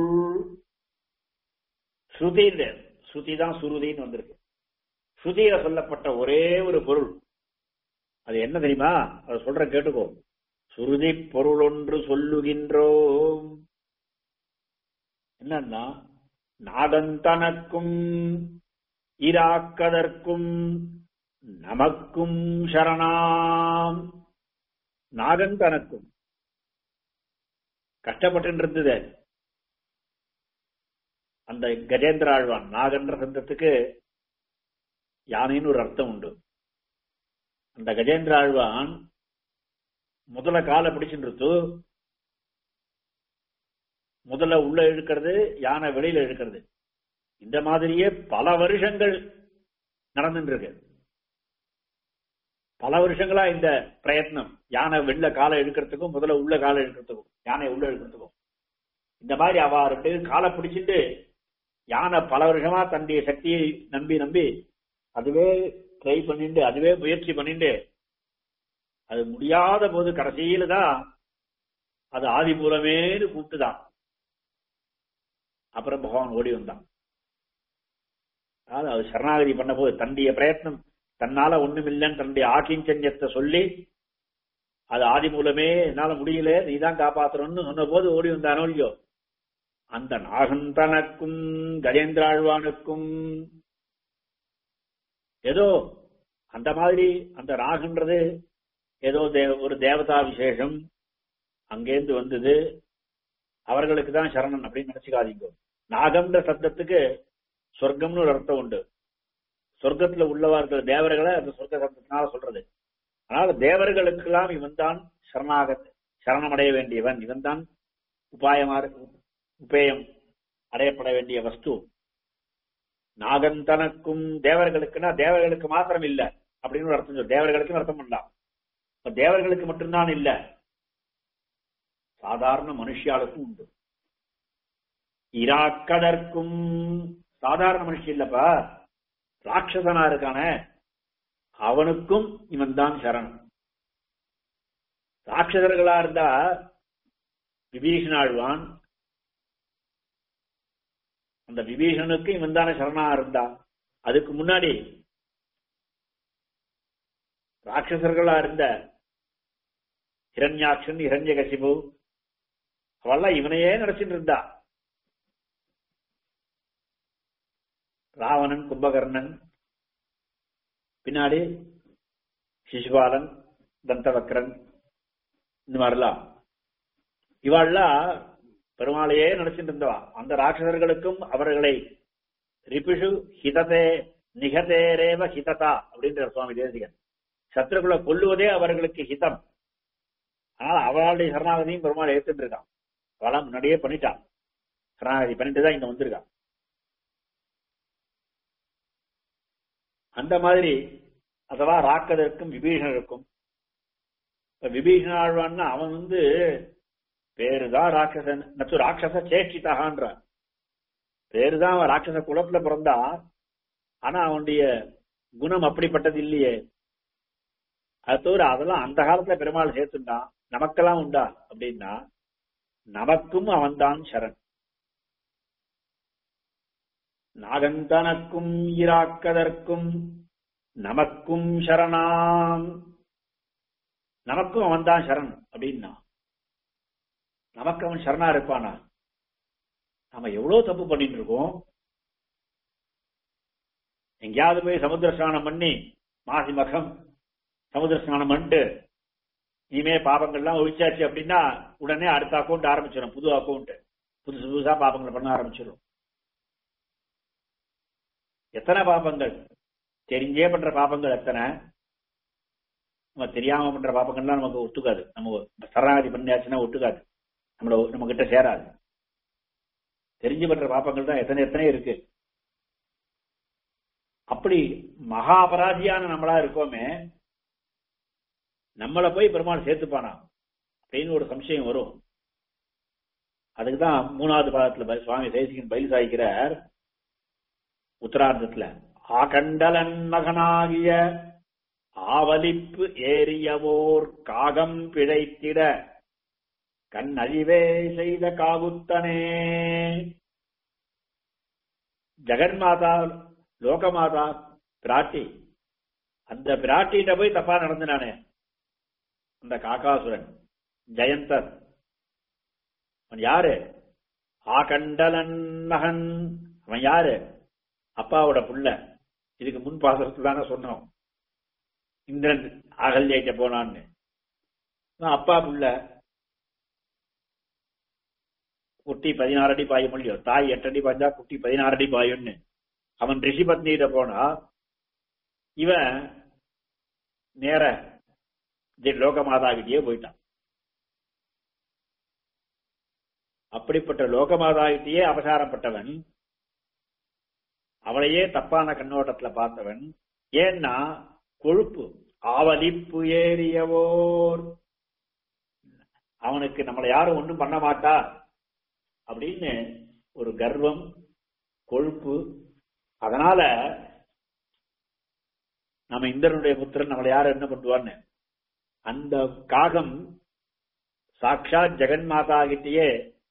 ஸ்ருதி ஸ்ருதி தான் சுருதின்னு வந்திருக்கு ஸ்ருதியில சொல்லப்பட்ட ஒரே ஒரு பொருள் அது என்ன தெரியுமா அதை சொல்ற கேட்டுக்கோ சுருதி பொருள் ஒன்று சொல்லுகின்றோம் என்னன்னா நாடன் தனக்கும் இராக்கதற்கும் நமக்கும் சரணாம் நாகன் தனக்கும் கஷ்டப்பட்டு இருந்தது அந்த கஜேந்திர ஆழ்வான் நாகன்ற சந்தத்துக்கு யானைன்னு ஒரு அர்த்தம் உண்டு அந்த கஜேந்திர ஆழ்வான் முதல்ல காலை பிடிச்சுட்டு முதல்ல உள்ள இழுக்கிறது யானை வெளியில இழுக்கிறது இந்த மாதிரியே பல வருஷங்கள் நடந்துட்டு இருக்கு பல வருஷங்களா இந்த பிரயத்னம் யானை வெளில காலை இழுக்கிறதுக்கும் முதல்ல உள்ள காலை இழுக்கிறதுக்கும் யானை உள்ள இழுக்கிறதுக்கும் இந்த மாதிரி அவ ரெண்டு பேரும் காலை பிடிச்சிட்டு யானை பல வருஷமா தன்னுடைய சக்தியை நம்பி நம்பி அதுவே ட்ரை பண்ணிட்டு அதுவே முயற்சி பண்ணிட்டு அது முடியாத போது கடைசியில தான் அது ஆதி மூலமேனு கூப்பிட்டுதான் அப்புறம் பகவான் ஓடி வந்தான் அதாவது அது சரணாகதி பண்ண போது தன்னுடைய பிரயத்னம் தன்னால ஒண்ணுமில்லைன்னு தன்னுடைய ஆக்கிஞ்சன்யத்தை சொல்லி அது ஆதி மூலமே என்னால முடியல நீதான் காப்பாத்தணும்னு சொன்ன போது ஓடி வந்தானோ இல்லையோ அந்த நாகந்தனக்கும் கஜேந்திராழ்வானுக்கும் ஏதோ அந்த மாதிரி அந்த நாகன்றது ஏதோ தே- ஒரு தேவதா விசேஷம் அங்கேருந்து வந்தது அவர்களுக்கு தான் சரணன் அப்படின்னு நினைச்சுக்காதீங்க நாகம்ன்ற சப்தத்துக்கு சொர்க்கம்னு ஒரு அர்த்தம் உண்டு சொர்க்கத்துல உள்ளவா இருக்கிற தேவர்களை அந்த சொர்க்க சப்தத்தினால சொல்றது அதனால தேவர்களுக்கெல்லாம் இவன் தான் சரணாக சரணமடைய வேண்டியவன் இவன் தான் உபாயமா உபேயம் அடையப்பட வேண்டிய வஸ்து நாகந்தனக்கும் தேவர்களுக்குன்னா தேவர்களுக்கு மாத்திரம் இல்ல அப்படின்னு ஒரு அர்த்தம் சொல்லு தேவர்களுக்கும் அர்த்தம் பண்ணலாம் இப்ப தேவர்களுக்கு மட்டும்தான் இல்ல சாதாரண மனுஷியாளுக்கும் உண்டு இராக்கதற்கும் சாதாரண மனுஷன் இல்லப்பா ராட்சசனா இருக்கானே அவனுக்கும் இவன் தான் சரணம் ராட்சசர்களா இருந்தா விபீஷணாழ்வான் அந்த விபீஷனுக்கு இவன் தானே சரணா இருந்தா அதுக்கு முன்னாடி ராட்சசர்களா இருந்த ஹிரண்யாட்சன் ஹிரண்யகசிபு அவெல்லாம் இவனையே நினைச்சிட்டு இருந்தா ராவணன் கும்பகர்ணன் பின்னாடி சிசுபாலன் தந்தவக்கரன் இந்த மாதிரிலாம் இவாள்லாம் பெருமாளையே நினைச்சிட்டு இருந்தவா அந்த ராட்சசர்களுக்கும் அவர்களை ரிபிஷு ஹிததே நிகதேரேவ ஹிததா அப்படின்ற சுவாமி தேசிகன் சத்ருக்களை கொல்லுவதே அவர்களுக்கு ஹிதம் அதனால அவளுடைய சரணாகதியும் பெருமாள் ஏத்துட்டு இருக்கான் அவளாம் முன்னாடியே பண்ணிட்டான் சரணாகதி பண்ணிட்டு தான் இங்க வந்திருக்கான் அந்த மாதிரி அதுவா ராக்கதற்கும் விபீஷணருக்கும் இப்ப விபீஷண ஆழ்வான்னா அவன் வந்து பேருதான் ராட்சசன் நச்சு ராட்சச சேஷ்டிதகான்ற பேருதான் அவன் ராட்சச குலத்துல பிறந்தா ஆனா அவனுடைய குணம் அப்படிப்பட்டது இல்லையே அது தவிர அதெல்லாம் அந்த காலத்துல பெருமாள் சேர்த்துட்டான் நமக்கெல்லாம் உண்டா அப்படின்னா நமக்கும் அவன்தான் சரண் நாகந்தனக்கும் ஈராக்கதற்கும் நமக்கும் சரணாம் நமக்கும் அவன்தான் சரண் அப்படின்னா நமக்கு அவன் சரணா இருப்பானா நாம எவ்வளவு தப்பு பண்ணிட்டு இருக்கோம் எங்கேயாவது போய் சமுத்திர ஸ்நானம் பண்ணி மாசி மகம் சமுத்திர ஸ்நானம் பண்ணிட்டு இனிமே பாபங்கள்லாம் ஒழிச்சாச்சு அப்படின்னா உடனே அடுத்த அக்கௌண்ட் ஆரம்பிச்சிடும் புது அக்கௌண்ட் புதுசு புதுசா பாபங்களை பண்ண ஆரம்பிச்சிடும் எத்தனை பாபங்கள் தெரிஞ்சே பண்ற பாபங்கள் எத்தனை நம்ம தெரியாம பண்ற பாபங்கள்லாம் நமக்கு ஒத்துக்காது நம்ம சரணாகதி பண்ணியாச்சுன்னா ஒத்துக்காது நம்மள நம்ம கிட்ட சேராது தெரிஞ்சு பண்ற பாப்பங்கள் தான் எத்தனை எத்தனை இருக்கு அப்படி மகா அபராதியான நம்மளா இருக்கோமே நம்மளை போய் பெருமாள் சேர்த்துப்பானா அப்படின்னு ஒரு சம்சயம் வரும் அதுக்குதான் மூணாவது பாதத்துல ப- சுவாமி தேசிகன் பயில் சாய்க்கிறார் உத்தரார்த்தத்துல ஆகண்டலன் மகனாகிய ஆவலிப்பு ஏறியவோர் காகம் பிழைத்திட கண் அழிவே செய்த காகுத்தனே ஜெகன்மாதா லோகமாதா பிராட்டி அந்த பிராட்டிகிட்ட போய் தப்பா நடந்தினானே அந்த காக்காசுரன் ஜெயந்தர் அவன் யாரு ஆகண்டலன் மகன் அவன் யாரு அப்பாவோட புள்ள இதுக்கு முன் பாசத்துல தானே சொன்னோம் இந்திரன் அகல்யாயிட்ட போனான்னு அவன் அப்பா புள்ள குட்டி பதினாறு அடி பாயும் இல்லையோ தாய் எட்டு அடி பாய்ஞ்சா குட்டி பதினாறு அடி பாயும்னு அவன் ரிஷி பத்னியிட்ட போனா இவன் நேர ஜெ- லோகமாதாகிட்டே போயிட்டான் அப்படிப்பட்ட லோகமாதாகிட்டே அபசாரப்பட்டவன் அவளையே தப்பான கண்ணோட்டத்துல பார்த்தவன் ஏன்னா கொழுப்பு ஆவலிப்பு ஏறியவோர் அவனுக்கு நம்மளை யாரும் ஒண்ணும் பண்ண மாட்டா அப்படின்னு ஒரு கர்வம் கொழுப்பு அதனால நம்ம இந்திரனுடைய புத்திரன் நம்மளை யாரும் என்ன பண்ணுவான்னு அந்த காகம் சாட்சாத் ஜெகன்மாதா கிட்டயே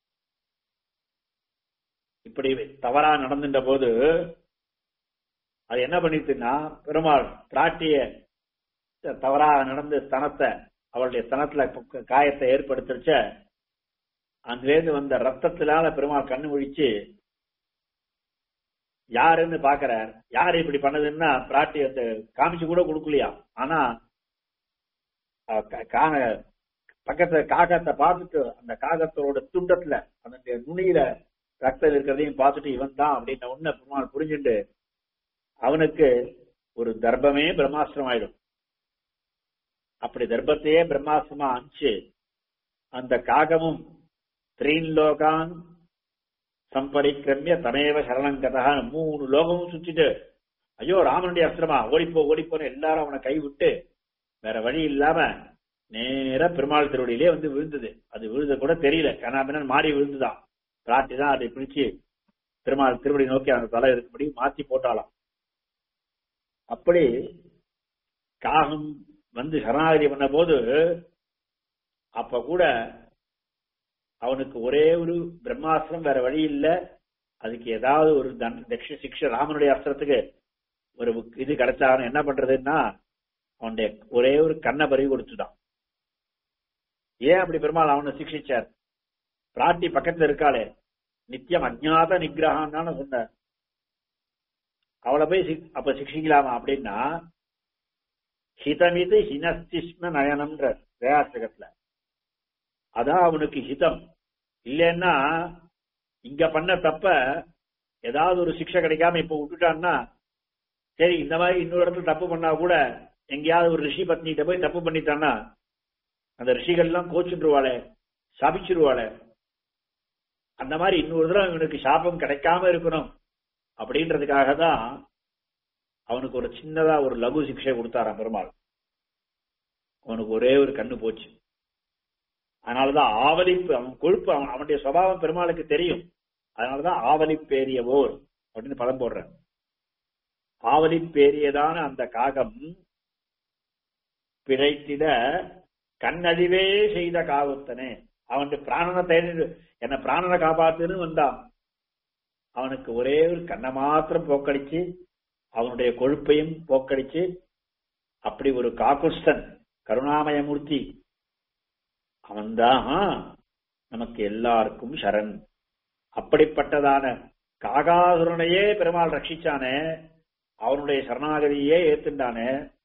இப்படி தவறா நடந்துட்ட போது அது என்ன பண்ணிட்டுன்னா பெருமாள் பிராட்டிய தவறா நடந்த ஸ்தனத்தை அவளுடைய ஸ்தனத்துல காயத்தை ஏற்படுத்திருச்ச அங்கிருந்து வந்த ரத்தத்தினால பெருமாள் கண்ணு முழிச்சு யாருன்னு பாக்குறார் யாரு இப்படி பண்ணதுன்னா பிராட்டி அந்த காமிச்சு கூட கொடுக்கலையா ஆனா பக்கத்துல காகத்தை பார்த்துட்டு அந்த காகத்தோட துண்டத்துல அந்த நுனியில ரத்தம் இருக்கிறதையும் பார்த்துட்டு இவன் தான் அப்படின்ன உடனே பெருமாள் புரிஞ்சுட்டு அவனுக்கு ஒரு தர்ப்பமே பிரம்மாஸ்திரம் ஆயிடும் அப்படி தர்ப்பத்தையே பிரம்மாஸ்திரமா அனுப்பிச்சு அந்த காகமும் த்ரீன் லோகான் சம்பரிக்கிரமிய தமேவ சரணங்கதா மூணு லோகமும் சுத்திட்டு ஐயோ ராமனுடைய அஸ்திரமா ஓடிப்போ ஓடிப்போன்னு எல்லாரும் அவனை கை விட்டு வேற வழி இல்லாம நேர பெருமாள் திருவடியிலே வந்து விழுந்தது அது விழுத கூட தெரியல கனாபினன் மாறி விழுந்துதான் பிராட்டி தான் அதை பிடிச்சு திருமால் திருவடி நோக்கி அந்த தலை இருக்கும்படி மாத்தி போட்டாலாம் அப்படி காகம் வந்து சரணாகதி பண்ண போது அப்ப கூட அவனுக்கு ஒரே ஒரு பிரம்மாஸ்திரம் வேற வழி இல்ல அதுக்கு ஏதாவது ஒரு தட்ச சிக்ஷ ராமனுடைய அஸ்திரத்துக்கு ஒரு இது கிடைச்சாலும் என்ன பண்றதுன்னா அவனுடைய ஒரே ஒரு கண்ணை பறி கொடுத்துட்டான் ஏன் அப்படி பெருமாள் அவனை சிக்ஷிச்சார் பிராட்டி பக்கத்துல இருக்காளே நித்தியம் அஜாத நிகிரகான்னு சொன்ன அவளை போய் அப்ப சிக்ஷிக்கலாமா அப்படின்னா ஹிதமிது ஹினஸ்திஷ்ம நயனம்ன்ற வேயாஸ்தகத்துல அதான் அவனுக்கு ஹிதம் இல்லைன்னா இங்க பண்ண தப்ப ஏதாவது ஒரு சிக்ஷை கிடைக்காம இப்ப விட்டுட்டான்னா சரி இந்த மாதிரி இன்னொரு இடத்துல தப்பு பண்ணா கூட எங்கேயாவது ஒரு ரிஷி பத்னிகிட்ட போய் தப்பு பண்ணிட்டான்னா அந்த ரிஷிகள் எல்லாம் கோச்சுருவாளே சாபிச்சிருவாளே அந்த மாதிரி இன்னொரு தடவை இவனுக்கு சாபம் கிடைக்காம இருக்கணும் அப்படின்றதுக்காக தான் அவனுக்கு ஒரு சின்னதா ஒரு லகு சிக்ஷை கொடுத்தாராம் பெருமாள் அவனுக்கு ஒரே ஒரு கண்ணு போச்சு அதனாலதான் ஆவலிப்பு அவன் கொழுப்பு அவன் அவனுடைய சுவாவம் பெருமாளுக்கு தெரியும் அதனாலதான் ஆவலிப்பேரியவோர் அப்படின்னு பதம் போடுறேன் ஆவலிப்பேரியதான அந்த காகம் பிழைத்திட கண்ணழிவே செய்த காவத்தனே அவனுடைய பிராணனை தேடி என்ன பிராணனை காப்பாத்துன்னு வந்தான் அவனுக்கு ஒரே ஒரு கண்ணை மாத்திரம் போக்கடிச்சு அவனுடைய கொழுப்பையும் போக்கடிச்சு அப்படி ஒரு காக்குஸ்தன் கருணாமயமூர்த்தி அவன்தான் நமக்கு எல்லாருக்கும் சரண் அப்படிப்பட்டதான காகாசுரனையே பெருமாள் ரட்சிச்சானே அவனுடைய சரணாகதியே ஏத்துண்டானே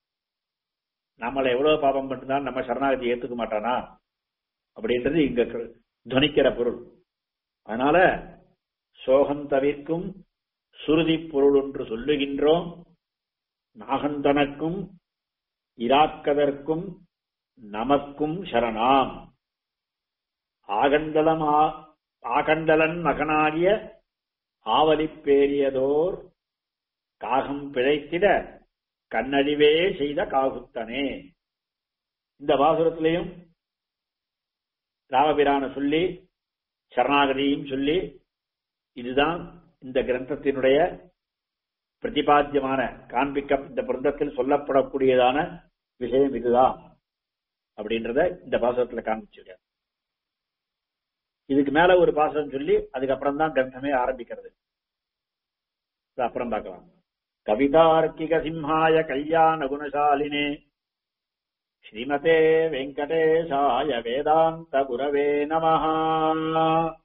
நம்மளை எவ்வளவு பாபம் பண்ணிருந்தாலும் நம்ம சரணாகதி ஏத்துக்க மாட்டானா அப்படின்றது இங்க துவனிக்கிற பொருள் அதனால சோகம் தவிர்க்கும் சுருதி பொருள் ஒன்று சொல்லுகின்றோம் நாகந்தனக்கும் இராக்கதற்கும் நமக்கும் சரணாம் ஆகண்டலம் ஆகண்டலன் மகனாகிய ஆவலிப்பேரியதோர் காகம் பிழைத்திட கண்ணழிவே செய்த காகுத்தனே இந்த பாசுரத்திலையும் ராமபிரான சொல்லி சரணாகதியும் சொல்லி இதுதான் இந்த கிரந்தத்தினுடைய பிரதிபாத்தியமான காண்பிக்க இந்த பிருந்தத்தில் சொல்லப்படக்கூடியதான விஷயம் இதுதான் அப்படின்றத இந்த பாசகத்துல காண்பிச்சிருக்க இதுக்கு மேல ஒரு பாசகம் சொல்லி அதுக்கப்புறம் தான் கிரந்தமே ஆரம்பிக்கிறது அப்புறம் பார்க்கலாம் கவிதார்க்கிக சிம்ஹாய கல்யாண குணசாலினே ஸ்ரீமதே வெங்கடேசாய வேதாந்த குரவே நமஹா